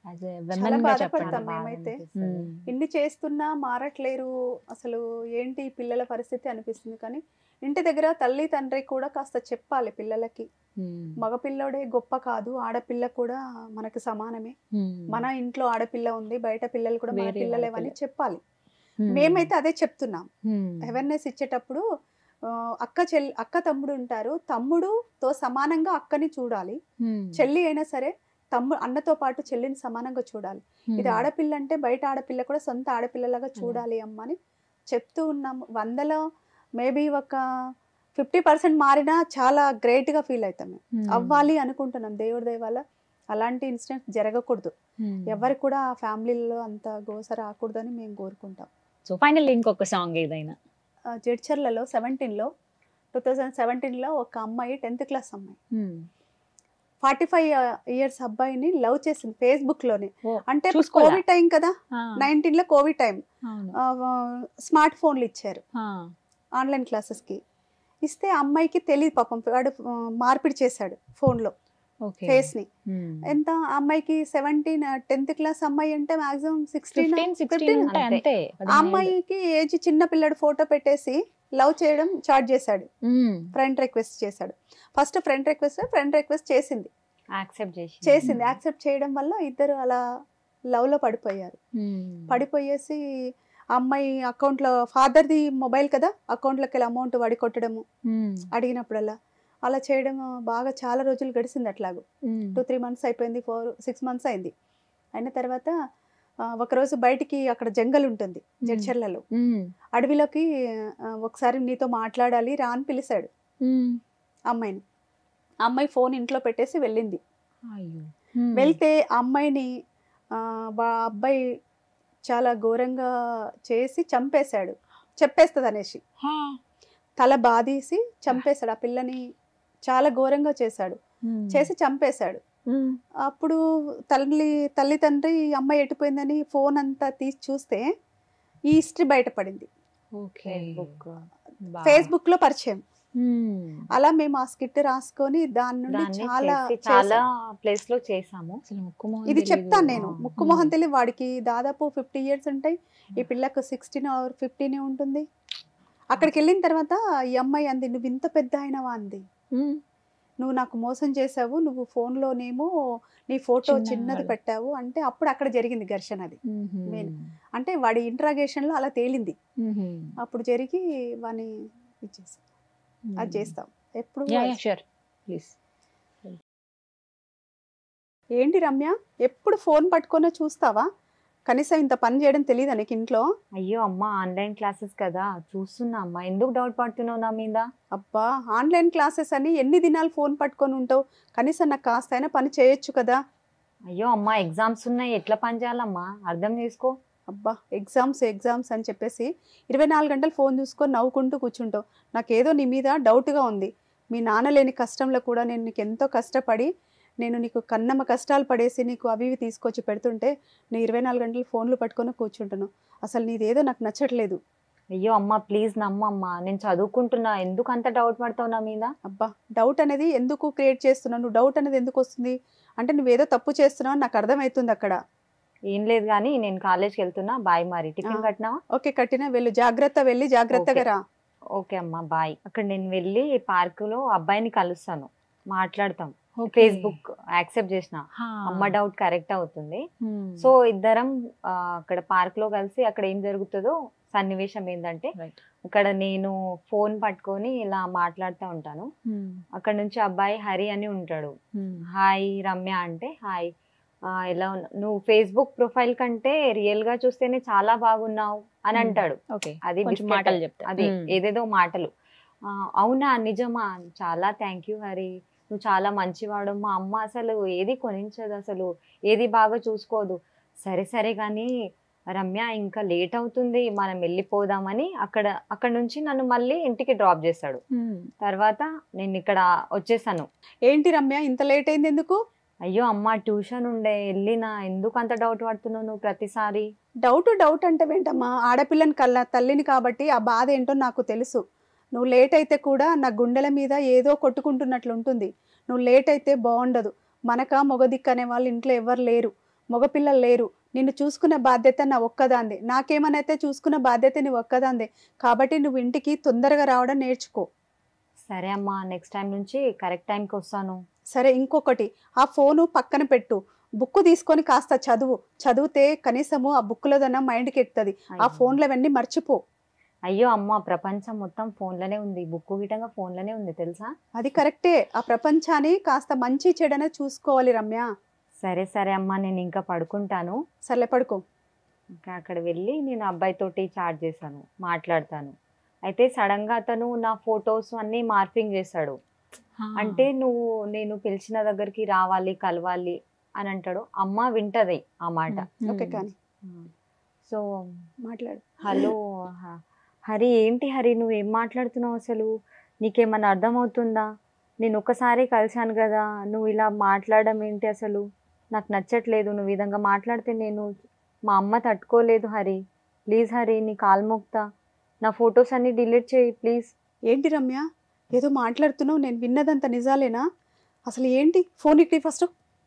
As a చాలా women గా బాధపడతాం చెప్పండి బాధ మేమైతే. అనిపిస్తది. మ్మ్. ఇన్ని చేస్తున్నా మారట్లేరు అసలు ఏంటి ఈ పిల్లల పరిస్థితి అనిపిస్తుంది కానీ ఇంటి దగ్గర తల్లి తండ్రి కూడా కాస్త చెప్పాలి పిల్లలకి మ్మ్. మగపిల్లడే గొప్ప కాదు ఆడపిల్ల కూడా మనకి సమానమే మ్మ్. మన ఇంట్లో ఆడపిల్ల ఉంది బయట పిల్లలు కూడా మన వేరే పిల్లలేవని ఆడపిల్ల. చెప్పాలి మ్మ్. మేమైతే అదే చెప్తున్నాం మ్మ్. అవేర్నెస్ ఇచ్చేటప్పుడు ఆ, అక్క చెల్లి అక్క తమ్ముడు ఉంటారు తమ్ముడుతో సమానంగా అక్కని చూడాలి మ్మ్. చెల్లి అయినా సరే తమ్ముడు అన్నతో పాటు చెల్లిని సమానంగా చూడాలి ఇది మ్మ్. ఆడపిల్ల అంటే బయట ఆడపిల్ల కూడా సొంత ఆడపిల్లలాగా చూడాలి అమ్మ అని చెప్తూ ఉన్నాము వందలో మేబీ ఒక ఫిఫ్టీ పర్సెంట్ మారినా చాలా great గా ఫీల్ అవుతాం మేము మ్మ్. అవ్వాలి అనుకుంటున్నాం దేవుడి దయ వల్ల అలాంటి ఇన్సిడెంట్ జరగకూడదు మ్మ్. ఎవరికి కూడా ఆ ఫ్యామిలీలో అంత గోస రాకూడదని మేము కోరుకుంటాం సో ఫైనల్ ఇంకొక సాంగ్ ఏదైనా ఆ, జడ్చర్లలో సెవెంటీన్లో టూ థౌజండ్ సెవెంటీన్లో ఒక అమ్మాయి టెన్త్ క్లాస్ అమ్మాయి మ్మ్. ఫార్టీ ఫైవ్ ఇయర్స్ అబ్బాయిని లవ్ చేసింది ఫేస్బుక్ లోనే ఓ, అంటే చూసుకోవాలా? కోవిడ్ టైం కదా ఆ, నైన్టీన్ లో కోవిడ్ టైం అవును. స్మార్ట్ ఫోన్లు ఇచ్చారు ఆ, ఆన్లైన్ క్లాసెస్ కి ఇస్తే ఆ అమ్మాయికి తెలియదు పాపం వాడు ఆ, మార్పిడి చేశాడు ఫోన్ లో ఓకే. ఫేస్ ని మ్మ్. ఎంత ఆ అమ్మాయికి సెవెంటీన్ టెన్త్ క్లాస్ అమ్మాయి అంటే మాక్సిమం సిక్స్టీన్ 15, 16 ఉంటాయి అంతే. అంతే ఆ పదిహేను అమ్మాయికి ఏజ్ చిన్న పిల్లడు ఫోటో పెట్టేసి లవ్ చేయడం చార్ట్ చేశాడు మ్మ్. ఫ్రెండ్ రిక్వెస్ట్ చేశాడు first friend request friend request చేసింది యాక్సెప్ట్ చేసి చేసింది యాక్సెప్ట్ చేయడం వల్ల ఇద్దరు అలా లవ్ లో పడిపోయారు మ్మ్. పడిపోయేసి ఆ అమ్మాయి అకౌంట్లో ఫాదర్ది మొబైల్ కదా అకౌంట్లోకి వెళ్ళి అమౌంట్ వడి కొట్టడము మ్మ్. అడిగినప్పుడల్లా అలా చేయడం బాగా చాలా రోజులు గడిచింది అట్లాగూ మ్మ్. టూ త్రీ మంత్స్ అయిపోయింది ఫోర్ సిక్స్ మంత్స్ అయింది అయిన తర్వాత ఆ, ఒకరోజు బయటికి అక్కడ జంగల్ ఉంటుంది జడ్చర్లలో మ్మ్. అడవిలోకి ఆ, ఒకసారి నీతో మాట్లాడాలి రా అని పిలిచాడు మ్మ్. అమ్మాయిని ఆ అమ్మాయి ఫోన్ ఇంట్లో పెట్టేసి వెళ్ళింది అయ్యో. మ్మ్. వెళ్తే ఆ అమ్మాయిని ఆ, వా అబ్బాయి చాలా ఘోరంగా చేసి చంపేశాడు చెప్పేస్తుంది అనేసి హా. తల బాధేసి చంపేశాడు ఆ పిల్లని చాలా ఘోరంగా చేశాడు మ్మ్. చేసి చంపేశాడు మ్మ్. అప్పుడు తల్లి తల్లి తండ్రి ఈ అమ్మాయి ఎటుపోయిందని ఫోన్ అంతా తీసి చూస్తే ఈ హిస్టరీ బయటపడింది ఓకే. ఫేస్బుక్ బా. ఫేస్బుక్ లో పరిచయం మ్మ్. అలా మేము ఆ స్కిట్ రాసుకొని దాని నుండి దాన్ని చాలా చేసి చాలా చేసాం. ప్లేస్ లో చేసాము అసలు ముక్కు మొహం ఇది తెలీదు. చెప్తాను నేను ఆ. ముక్కు మొహం తెలియదు వాడికి దాదాపు ఫిఫ్టీ ఇయర్స్ ఉంటాయి ఈ పిల్లకు సిక్స్టీన్ ఆర్ ఫిఫ్టీన్ ఉంటుంది అక్కడికి వెళ్ళిన తర్వాత ఈ అమ్మాయి అంది నువ్వు ఇంత పెద్ద అయినవా అంది మ్మ్. నువ్వు నాకు మోసం చేసావు నువ్వు ఫోన్లోనేమో నీ ఫోటో చిన్న చిన్నది వాడు. పెట్టావు అంటే అప్పుడు అక్కడ జరిగింది ఘర్షణ అది మ్మ్. మెయిన్. అంటే వాడి ఇంట్రాగేషన్లో అలా తేలింది మ్మ్. అప్పుడు జరిగి వాని ఇచ్చేసాం అది చేస్తాం ఎప్పుడు యా యా షూర్ ప్లీజ్ ఏంటి రమ్య ఎప్పుడు ఫోన్ పట్టుకొనే చూస్తావా కనీసం ఇంత పని చేయడం తెలియదా నీకు ఇంట్లో అయ్యో అమ్మ ఆన్లైన్ క్లాసెస్ కదా చూస్తున్నా అమ్మా ఎందుకు డౌట్ పడుతున్నావు నా మీద అబ్బా ఆన్లైన్ క్లాసెస్ అని ఎన్ని దినాలు ఫోన్ పట్టుకొని ఉంటావు కనీసం నాకు కాస్త అయినా పని చేయొచ్చు కదా అయ్యో అమ్మ ఎగ్జామ్స్ ఉన్నాయి ఎట్లా పని చేయాలమ్మా అర్థం చేసుకో అబ్బా ఎగ్జామ్స్ ఎగ్జామ్స్ అని చెప్పేసి ఇరవై నాలుగు గంటలు ఫోన్ చూసుకొని నవ్వుకుంటూ కూర్చుంటావు నాకేదో నీ మీద డౌట్గా ఉంది మీ నాన్న లేని కష్టంలో కూడా నేను నీకు ఎంతో కష్టపడి నేను నీకు కన్నమ్మ కష్టాలు పడేసి నీకు అవి ఇవి తీసుకొచ్చి పెడుతుంటే నేను ఇరవై నాలుగు గంటలు ఫోన్లు పట్టుకొని కూర్చుంటాను అసలు నీదేదో నాకు నచ్చట్లేదు అయ్యో అమ్మ ప్లీజ్ నమ్మమ్మా నేను చదువుకుంటున్నా ఎందుకు అంత డౌట్ పడతావు నా మీద అబ్బా డౌట్ అనేది ఎందుకు క్రియేట్ చేస్తున్నావు నువ్వు డౌట్ అనేది ఎందుకు వస్తుంది అంటే నువ్వేదో తప్పు చేస్తున్నావు అని నాకు అర్థమవుతుంది అక్కడ ఏం లేదు కానీ నేను కాలేజ్కి వెళ్తున్నా బాయ్ మరి టిఫిన్ ఆ. కట్టినావా ఓకే కట్టినా వెళ్ళు జాగ్రత్త వెళ్ళి జాగ్రత్తగా ఓకే. రా ఓకే అమ్మా బాయ్ అక్కడ నేను వెళ్ళి పార్క్ లో అబ్బాయిని కలుస్తాను మాట్లాడతాం ఓకే. ఫేస్బుక్ యాక్సెప్ట్ చేసిన హా. అమ్మ డౌట్ కరెక్ట్ అవుతుంది మ్మ్. సో ఇద్దరం ఆ, అక్కడ పార్క్ లో కలిసి అక్కడ ఏం జరుగుతుందో సన్నివేశం ఏంటంటే Right. అక్కడ నేను ఫోన్ పట్టుకొని ఇలా మాట్లాడుతూ ఉంటాను మ్మ్. అక్కడ నుంచి అబ్బాయి హరి అని ఉంటాడు మ్మ్. హాయ్ రమ్య అంటే హాయ్ ఆ, ఎలా ఉన్నా నువ్వు ఫేస్బుక్ ప్రొఫైల్ కంటే రియల్ గా చూస్తేనే చాలా బాగున్నావు అని Hmm. అంటాడు ఓకే అది కొంచెం బిస్కెట్. మాటలు చెప్తా అదే మ్మ్. ఏదేదో మాటలు ఆ, అవునా నిజమా చాలా థ్యాంక్ యూ హరి నువ్వు చాలా మంచివాడు మా అమ్మ అసలు ఏది కొనించదు అసలు ఏది బాగా చూసుకోదు సరే సరే కానీ రమ్య ఇంకా లేట్ అవుతుంది మనం వెళ్ళిపోదామని అక్కడ అక్కడ నుంచి నన్ను మళ్ళీ ఇంటికి డ్రాప్ చేస్తాడు మ్మ్. తర్వాత నేను ఇక్కడ వచ్చేసాను ఏంటి రమ్య ఇంత లేట్ అయింది ఎందుకు అయ్యో అమ్మ ట్యూషన్ ఉండే వెళ్ళినా ఎందుకు అంత డౌట్ పడుతున్నావు నువ్వు ప్రతిసారి డౌట్ డౌట్ అంటే ఏంటమ్మా ఆడపిల్లని కల్లా తల్లిని కాబట్టి ఆ బాధ ఏంటో నాకు తెలుసు నువ్వు లేట్ అయితే కూడా నా గుండెల మీద ఏదో కొట్టుకుంటున్నట్లు ఉంటుంది నువ్వు లేట్ అయితే బాగుండదు మనక మొగదిక్కు అనే వాళ్ళు ఇంట్లో ఎవరు లేరు మగపిల్లలు లేరు నిన్ను చూసుకునే బాధ్యత నా ఒక్కదాందే నాకేమనైతే చూసుకునే బాధ్యత నీ ఒక్కదాందే కాబట్టి నువ్వు ఇంటికి తొందరగా రావడం నేర్చుకో సరే అమ్మా నెక్స్ట్ టైం నుంచి కరెక్ట్ టైంకి వస్తాను సరే ఇంకొకటి ఆ ఫోను పక్కన పెట్టు బుక్ తీసుకొని కాస్త చదువు చదివితే కనీసము ఆ బుక్లోదన్న మైండ్కి ఎక్కుతుంది ఆ అయ్యో. ఫోన్లో అవన్నీ మర్చిపో అయ్యో అమ్మ ప్రపంచం మొత్తం ఫోన్లోనే ఉంది బుక్ గిటంగా ఫోన్లోనే ఉంది తెలుసా అది కరెక్టే ఆ ప్రపంచాన్ని కాస్త మంచి చెడనే చూసుకోవాలి రమ్య సరే సరే అమ్మా నేను ఇంకా పడుకుంటాను సర్లే పడుకో ఇంకా అక్కడ వెళ్ళి నేను అబ్బాయితోటి చాట్ చేశాను మాట్లాడతాను అయితే సడన్ గా అతను నా ఫొటోస్ అన్ని మార్పింగ్ చేశాడు అంటే నువ్వు నేను పిలిచిన దగ్గరికి రావాలి కలవాలి అని అంటాడు అమ్మ వింటది ఆ మాట ఓకే కానీ సో మాట్లాడు హలో హ- హరి ఏంటి హరి నువ్వు ఏం మాట్లాడుతున్నావు అసలు నీకేమన్నా అర్థమవుతుందా నేను ఒక్కసారి కలిశాను కదా నువ్వు ఇలా మాట్లాడడం ఏంటి అసలు నాకు నచ్చట్లేదు నువ్వు ఈ విధంగా మాట్లాడితే నేను మా అమ్మ తట్టుకోలేదు హరి ప్లీజ్ హరి నీ కాలు మోక్తా నా ఫొటోస్ అన్ని డిలీట్ చేయి ప్లీజ్ ఏంటి రమ్య ఏదో మాట్లాడుతున్నావు నేను విన్నదంత నిజాలేనా అసలు ఏంటి ఫోన్ ఇక్కడి ఫస్ట్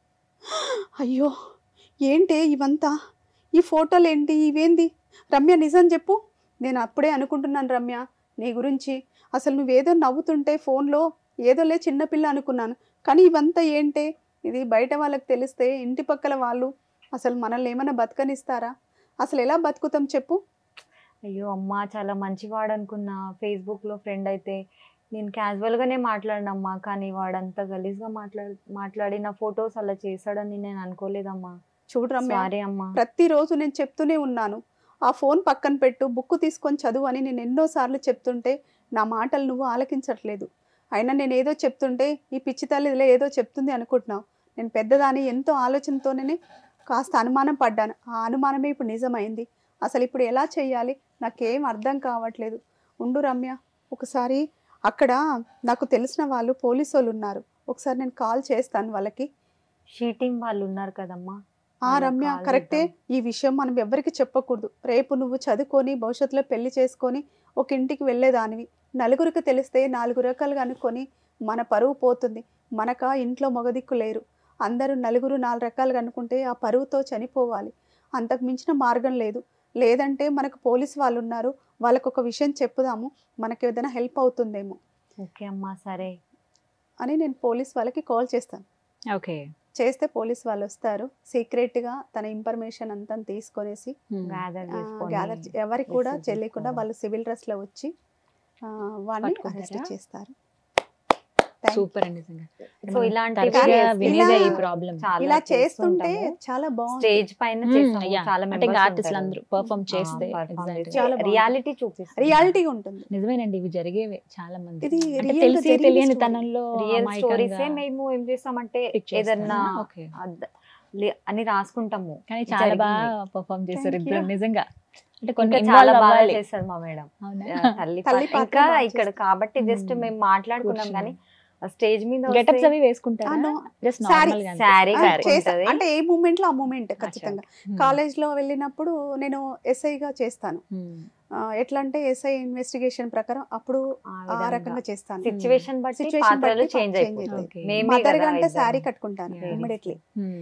అయ్యో ఏంటి ఇవంతా ఈ ఫోటోలు ఏంటి ఇవేంది రమ్య నిజం చెప్పు నేను అప్పుడే అనుకుంటున్నాను రమ్య నీ గురించి అసలు నువ్వేదో నవ్వుతుంటే ఫోన్లో ఏదోలే చిన్నపిల్ల అనుకున్నాను కానీ ఇవంతా ఏంటి ఇది బయట వాళ్ళకి తెలిస్తే ఇంటి పక్కల వాళ్ళు అసలు మనల్ని ఏమైనా బతకనిస్తారా అసలు ఎలా బతుకుతాం చెప్పు అయ్యో అమ్మ చాలా మంచివాడు అనుకున్నా ఫేస్బుక్లో ఫ్రెండ్ అయితే నేను క్యాజువల్గానే మాట్లాడినమ్మా కానీ వాడంతా గలీజ్గా మాట్లాడి మాట్లాడి నా ఫొటోస్ అలా చేశాడని నేను అనుకోలేదమ్మా చూడు రమ్య సారీ అమ్మా ప్రతిరోజు నేను చెప్తూనే ఉన్నాను ఆ ఫోన్ పక్కన పెట్టు బుక్ తీసుకొని చదువు అని నేను ఎన్నోసార్లు చెప్తుంటే నా మాటలు నువ్వు ఆలకించట్లేదు అయినా నేను ఏదో చెప్తుంటే ఈ పిచ్చి తల్లిదిలే ఏదో చెప్తుంది అనుకుంటున్నావు నేను పెద్దదాని ఎంతో ఆలోచనతోనే కాస్త అనుమానం పడ్డాను ఆ అనుమానమే ఇప్పుడు నిజమైంది అసలు ఇప్పుడు ఎలా చేయాలి నాకేం అర్థం కావట్లేదు ఉండు రమ్య ఒకసారి అక్కడ నాకు తెలిసిన వాళ్ళు పోలీసు వాళ్ళు ఉన్నారు ఒకసారి నేను కాల్ చేస్తాను వాళ్ళకి షీటింగ్ వాళ్ళు ఉన్నారు కదమ్మా ఆ వాళ్ళకి రమ్య కాల్ కరెక్టే చేద్దాం. ఈ విషయం మనం ఎవ్వరికి చెప్పకూడదు రేపు నువ్వు చదువుకొని భవిష్యత్తులో పెళ్లి చేసుకొని ఒక ఇంటికి వెళ్ళేదానివి నలుగురికి తెలిస్తే నాలుగు రకాలుగా అనుకొని మన పరువు పోతుంది మనక ఇంట్లో మగదిక్కు లేరు అందరూ నలుగురు నాలుగు రకాలుగా అనుకుంటే ఆ పరువుతో చనిపోవాలి అంతకు మించిన మార్గం లేదు లేదంటే మనకు పోలీసు వాళ్ళు ఉన్నారు వాళ్ళకు ఒక విషయం చెప్పుదాము మనకి ఏదైనా హెల్ప్ అవుతుందేమో ఓకే అమ్మా సరే అని నేను పోలీస్ వాళ్ళకి కాల్ చేస్తాను ఓకే చేస్తే పోలీస్ వాళ్ళు వస్తారు సీక్రెట్గా తన ఇన్ఫర్మేషన్ అంతా తీసుకొనేసి గ్యాదర్ గ్యాదర్ ఎవరికి కూడా message తెలియకుండా చేసుకోవాలి. వాళ్ళు సివిల్ డ్రెస్ లో వచ్చి ఆ, వాడిని పట్టుకుంటారా? అరెస్ట్ చేస్తారు Thank you. సూపర్ అండి నిజంగా సో ఇలాంటి తరచుగా వినేదే ఈ ఇలా- ప్రాబ్లం ఇలా చేస్తుంటే చాలా బాగుంది స్టేజ్ పైన చేస్తాము చాలా అంటే ఇంకా ఆర్టిస్టులు అందరూ పర్ఫామ్ చేస్తే exactly. చాలా బాగుంది. రియాలిటీ చూపిస్తారు రియాలిటీ ఉంటుంది నిజమేనండి ఇవి జరిగేవి చాలా మంది ఇది అంటే real గా తెలిసి జరిగిన తెలియని story. తనంలో రియల్ అమాయకంగా స్టోరీసే మేము ఏం చేస్తామంటే pick చేస్తారా? ఏదన్నా Okay. అద్ద- లే- అని రాసుకుంటాము కానీ చాలా జరిగింది. బాగా పర్ఫామ్ చేశారు Thank ఇద్దరు you. నిజంగా అంటే కొన్ని ఇంకా చాలా ఇన్వాల్వ్ బాగా అవ్వాలి చేస్తారు మా మేడం అవునా తల్లి తల్లి పాత్ర. పాత్ర ఇంకా బాగా ఇక్కడ చేస్తారు. కాబట్టి జస్ట్ Hmm. మేము మాట్లాడుకున్నాం కానీ స్టేజ్ మీద గెటప్స్ అవి వేసుకుంటారా ఆ, no. Just Saree. నార్మల్ గా శారీ ఆ, Saree. చేస్తా అంటే ఏ మూమెంట్ లో ఆ మూమెంట్ ఖచ్చితంగా Hmm. కాలేజ్ లో వెళ్ళినప్పుడు నేను ఎస్ఐగా చేస్తాను ఆ, ఎట్లా అంటే ఎస్ఐ ఇన్వెస్టిగేషన్ ప్రకారం అప్పుడు ఆ రకంగా చేస్తాను సిచ్యువేషన్ బట్టి Situation పాత్రలు బట్టి చేంజ్ change అయిపోతాయి అవుతాయి. మేమే మదర్ కదా అంటే ఇద్దరం. శారీ కట్టుకుంటాను Yeah. ఇమ్మీడియట్లీ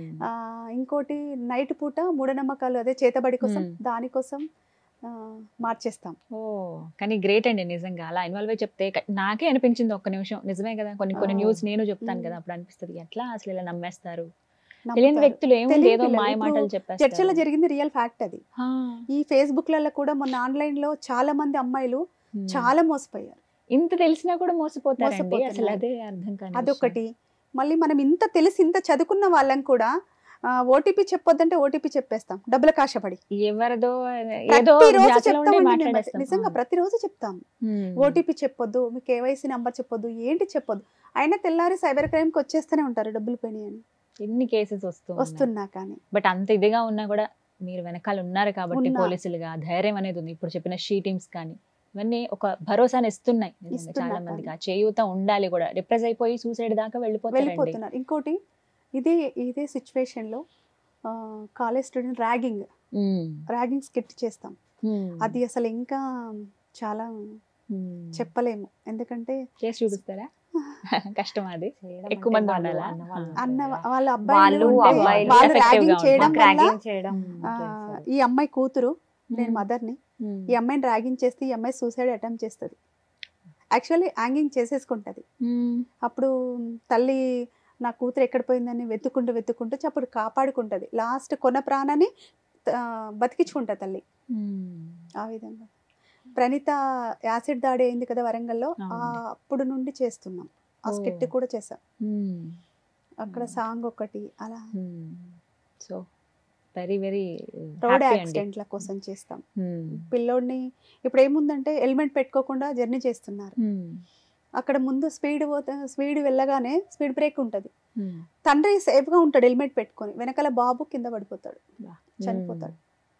ఇంకోటి నైట్ పూట మూఢనమ్మకాలు అదే చేతబడి కోసం Hmm. దానికోసం ఆ, మార్చేస్తాం ఓ కానీ గ్రేట్ అండి నిజంగా అలా ఇన్వాల్వ్ అయి చెప్తే క- నాకే అనిపించింది ఒక్క నిమిషం నిజమే కదా కొన్ని కొన్ని ఆ. న్యూస్ నేను చెప్తాను మ్మ్. కదా అప్పుడు అనిపిస్తుంది ఎట్లా అసలు ఇలా నమ్మేస్తారు నమ్ముతారు. తెలియని వ్యక్తులు ఏముంది తెలియని ఏదో పిల్లలు. మాయ ఇప్పుడు మాటలు చర్చలో చెప్పేస్తారు జరిగింది రియల్ ఫ్యాక్ట్ అది ఆ. ఈ ఫేస్బుక్ లలో కూడా మొన్న ఆన్లైన్ లో చాలా మంది అమ్మాయిలు మ్మ్. చాలా మోసపోయారు ఇంత తెలిసినా కూడా మోసపోతారండి మోసపోతున్నారు. అసలు అదే అర్థం కాని అదొకటి మళ్ళీ మనం ఇంత తెలిసి ఇంత చదువుకున్న వాళ్ళం కూడా ఓటీపీ చెప్పొద్దంటే ఓటీపీ చెప్పేస్తాం డబ్బుల కాశపడి విషయం. ఎవరిదో ఏదో ప్రతిరోజు జాతలో ఉండే చెప్తామండి మేము. మాట్లాడేస్తాం నిజంగా ప్రతిరోజు చెప్తాం మ్మ్. ఓటీపీ చెప్పొద్దు మీ కేవైసీ నెంబర్ చెప్పొద్దు ఏంటి చెప్పొద్దు అయినా తెల్లారి సైబర్ క్రైమ్ కి వచ్చేస్తూనే ఉంటారు డబ్బులు పోయినాయి అని ఎన్ని కేసెస్ వస్తూ వస్తున్నా కానీ బట్ అంత ఇదిగా ఉన్నా కూడా మీరు వెనకాల ఉన్నారు కాబట్టి ఉన్నా. పోలీసులుగా ధైర్యం అనేది ఉంది ఇప్పుడు చెప్పిన షీ టీమ్స్ కానీ ఇవన్నీ ఒక భరోసాని ఇస్తున్నాయి నిజంగా ఇస్తున్నా చాలా కానీ. మందికి ఆ చేయూత ఉండాలి కూడా డిప్రెస్ అయిపోయి సూసైడ్ దాకా వెళ్ళిపోతారండి వెళ్ళిపోతున్నారు ఇంకోటి ఇదే ఇదే సిచ్యువేషన్ లో కాలేజ్ స్టూడెంట్ ర్యాగింగ్ మ్మ్. ర్యాగింగ్ స్కిట్ చేస్తాం మ్మ్. అది అసలు ఇంకా చాలా మ్మ్. చెప్పలేము ఎందుకంటే చేసి చూపిస్తారా కష్టం అది చేయడం ఎక్కువ అంటే మంది వాళ్ళు ఉండాలా? అన్న వాళ్ళు అన్న ఉంటారు కదా. వాళ్ళ వాళ్ళు అబ్బాయిలు ఉంటే అబ్బాయిలు వాళ్ళు effective ర్యాగింగ్ గా చేయడం మాకు వల్ల ragging చేయడం ఆ, తెలుసు. ఈ అమ్మాయి కూతురు నేను మ్మ్. మదర్ని మ్మ్. ఈ అమ్మాయిని ర్యాగింగ్ చేస్తే ఈ అమ్మాయి సూసైడ్ అటెంప్ట్ చేస్తుంది యాక్చువల్లీ హ్యాంగింగ్ చేసేసుకుంటది మ్మ్. అప్పుడు తల్లి నా కూతురు ఎక్కడ పోయిందని వెతుక్కుంటూ వెతుక్కుంటూ అప్పుడు కాపాడుకుంటది లాస్ట్ కొన ప్రాణాన్ని ఆ, బతికించుకుంటా తల్లి మ్మ్. ఆ విధంగా ప్రణీత యాసిడ్ దాడి అయింది కదా వరంగల్లో ఆ అవునండి. అప్పుడు నుండి చేస్తున్నాం ఆ ఓ. స్కిట్ కూడా చేసాం మ్మ్. అక్కడ మ్మ్. సాంగ్ ఒకటి అలా so very very road happy అండి యాక్సిడెంట్ల కోసం చేస్తాం మ్మ్. పిల్లోడిని పిల్లోడిని ఇప్పుడు ఏముందంటే హెల్మెట్ పెట్టుకోకుండా జర్నీ చేస్తున్నారు మ్మ్. అక్కడ ముందు స్పీడ్ పోతే స్పీడ్ వెళ్ళగానే స్పీడ్ బ్రేక్ ఉంటుంది మ్మ్. తండ్రి సేఫ్గా ఉంటాడు హెల్మెట్ పెట్టుకొని వెనకాల బాబు కింద పడిపోతాడు బా. చనిపోతాడు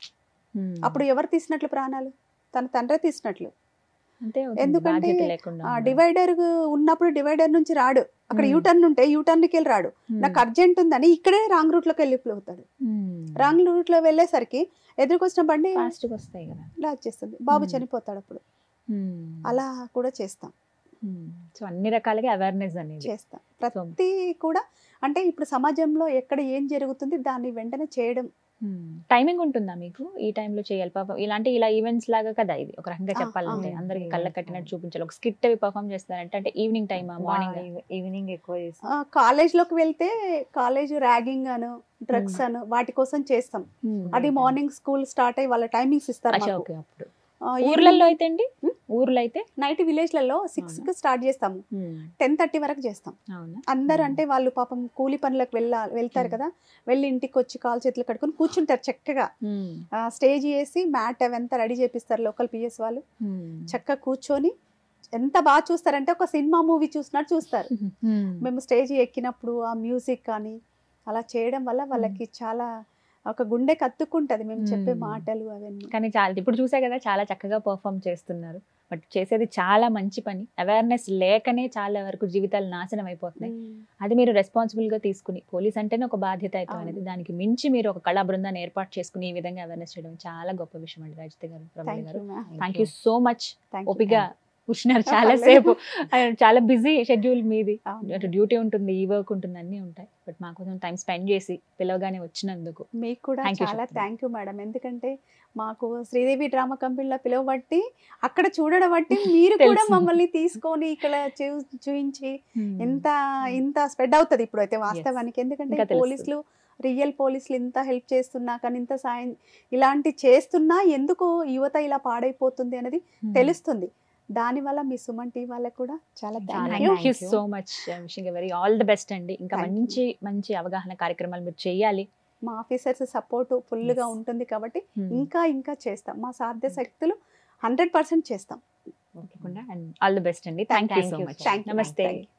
మ్మ్. అప్పుడు ఎవరు తీసినట్లు ప్రాణాలు తన తండ్రే తీసినట్లు అంతే అవుతుంది, ఎందుకంటే, బాధ్యత లేకుండా ఆ ఉండడం. డివైడర్ ఉన్నప్పుడు డివైడర్ నుంచి రాడు అక్కడ మ్మ్. యూటర్న్ ఉంటే యూటర్న్కి వెళ్ళి రాడు మ్మ్. నాకు అర్జెంట్ ఉందని ఇక్కడే రాంగ్ రూట్ లోకి వెళ్ళిపోతాడు మ్మ్. రాంగ్ రూట్ లో వెళ్ళేసరికి ఎదురుకొచ్చిన బండి ఫాస్ట్ గా వస్తాయి కదా ఇలా వచ్చేస్తుంది బాబు మ్మ్. చనిపోతాడు అప్పుడు మ్మ్. అలా కూడా చేస్తాం మ్మ్. సో అన్ని రకాలుగా అవేర్నెస్ అనేది చేస్తాం ప్రతి కూడా అంటే ఇప్పుడు సమాజంలో ఎక్కడ ఏం జరుగుతుంది దాన్ని వెంటనే చేయడం టైమింగ్ ఉంటుందా మీకు ఈ టైంలో చేయాలి పాపం ఇలాంటి ఇలా ఈవెంట్స్ లాగా కదా ఇది ఒక రకంగా ఆ, చెప్పాలంటే అవును. అందరికి Events, కళ్ళకి కట్టినట్టు అవును. చూపించాలి ఒక స్కిట్ అవి పర్ఫామ్ చేస్తారంటే అంటే ఈవినింగ్ టైమా మార్నింగ్ ఈవినింగ్ ఎక్కువ చేస్తాం ఆ, కాలేజ్ లోకి వెళ్తే కాలేజ్ ర్యాగింగ్ అను డ్రగ్స్ అను వాటి కోసం చేస్తాం అది మార్నింగ్ స్కూల్ స్టార్ట్ అయ్యి వాళ్ళ టైమింగ్స్ ఇస్తారు మాకు. ఓకే అప్పుడు ఆ, ఊర్లలో అయితే అండి హ్మ్? ఊర్లో అయితే నైట్ విలేజ్లలో సిక్స్ కి స్టార్ట్ చేస్తాము టెన్ థర్టీ వరకు చేస్తాం అవునా అందరు మ్మ్. అంటే వాళ్ళు పాపం కూలి పనులకు వెళ్ళ వెళ్తారు మ్మ్. కదా వెళ్ళి ఇంటికి వచ్చి కాలు చేతులు కట్టుకొని కూర్చుంటారు చక్కగా మ్మ్. స్టేజ్ వేసి మ్యాట్ అవంతా రెడీ చేపిస్తారు లోకల్ పిఎస్ వాళ్ళు మ్మ్. చక్కగా కూర్చొని ఎంత బాగా చూస్తారంటే ఒక సినిమా మూవీ చూసినట్టు చూస్తారు మ్మ్. మేము స్టేజ్ ఎక్కినప్పుడు ఆ మ్యూజిక్ కానీ అలా చేయడం వల్ల వాళ్ళకి చాలా ఒక గుండె కత్తుకుంటది మేము చెప్పే మ్మ్. మాటలు అవన్నీ కానీ చాలా ఇప్పుడు చూసే కదా చాలా చక్కగా పర్ఫామ్ చేస్తున్నారు బట్ చేసేది చాలా మంచి పని అవేర్నెస్ లేకనే చాలా వరకు జీవితాలు నాశనం అయిపోతున్నాయి అది మీరు రెస్పాన్సిబుల్ గా తీసుకుని పోలీస్ అంటేనే ఒక బాధ్యత అయితే అవును. అనేది దానికి మించి మీరు ఒక కళా బృందాన్ని ఏర్పాటు చేసుకుని ఈ విధంగా అవేర్నెస్ చేయడం చాలా గొప్ప విషయం అండి Rajitha garu Pramila thank garu you ma'am thank you so much thank ఓపిగా కూర్చున్నారు చాలా పర్లేదు. సేపు ఆయన చాలా బిజీ షెడ్యూల్ మీది అవును. అటు డ్యూటీ ఉంటుంది ఈ వర్క్ ఉంటుంది అన్నీ ఉంటాయి బట్ మా కోసం టైం స్పెండ్ చేసి పిలవగానే వచ్చినందుకు మీకు కూడా Thank you, చాలా చెప్తున్నా. థ్యాంక్ యూ మేడం ఎందుకంటే మాకు శ్రీదేవి డ్రామా కంపెనీలో పిలువబట్టి అక్కడ చూడడం బట్టి మీరు కూడా తెలుసు. మమ్మల్ని తీసుకొని ఇక్కడ చూ- చూయించి ఇంత ఇంత స్ప్రెడ్ అవుతుంది ఇప్పుడు అయితే వాస్తవానికి ఎందుకంటే ఇంకా తెలుస్తుంది. పోలీసులు రియల్ పోలీసులు ఇంత హెల్ప్ చేస్తున్నా కానీ ఇంత సాయం ఇలాంటి చేస్తున్నా ఎందుకు యువత ఇలా పాడైపోతుంది అనేది తెలుస్తుంది దానివల్ల మీ సుమన్ టీ వాళ్ళకు కూడా చాలా thank you thank you Thank you. So much wishing very all the best అండి ఇంకా Thank you. మంచి మంచి అవగాహన కార్యక్రమాలు మీరు చేయాలి మా ఆఫీసర్స్ సపోర్ట్ ఫుల్ గా Yes. ఉంటుంది కాబట్టి Hmm. ఇంకా ఇంకా చేస్తాం మా సాధ్య శక్తులు హండ్రెడ్ పర్సెంట్ చేస్తాం తప్పకుండా అండ్ ఆల్ ది బెస్ట్ అండి thank you Thank so you, much sir. Thank you, ma'am. నమస్తే Thank you.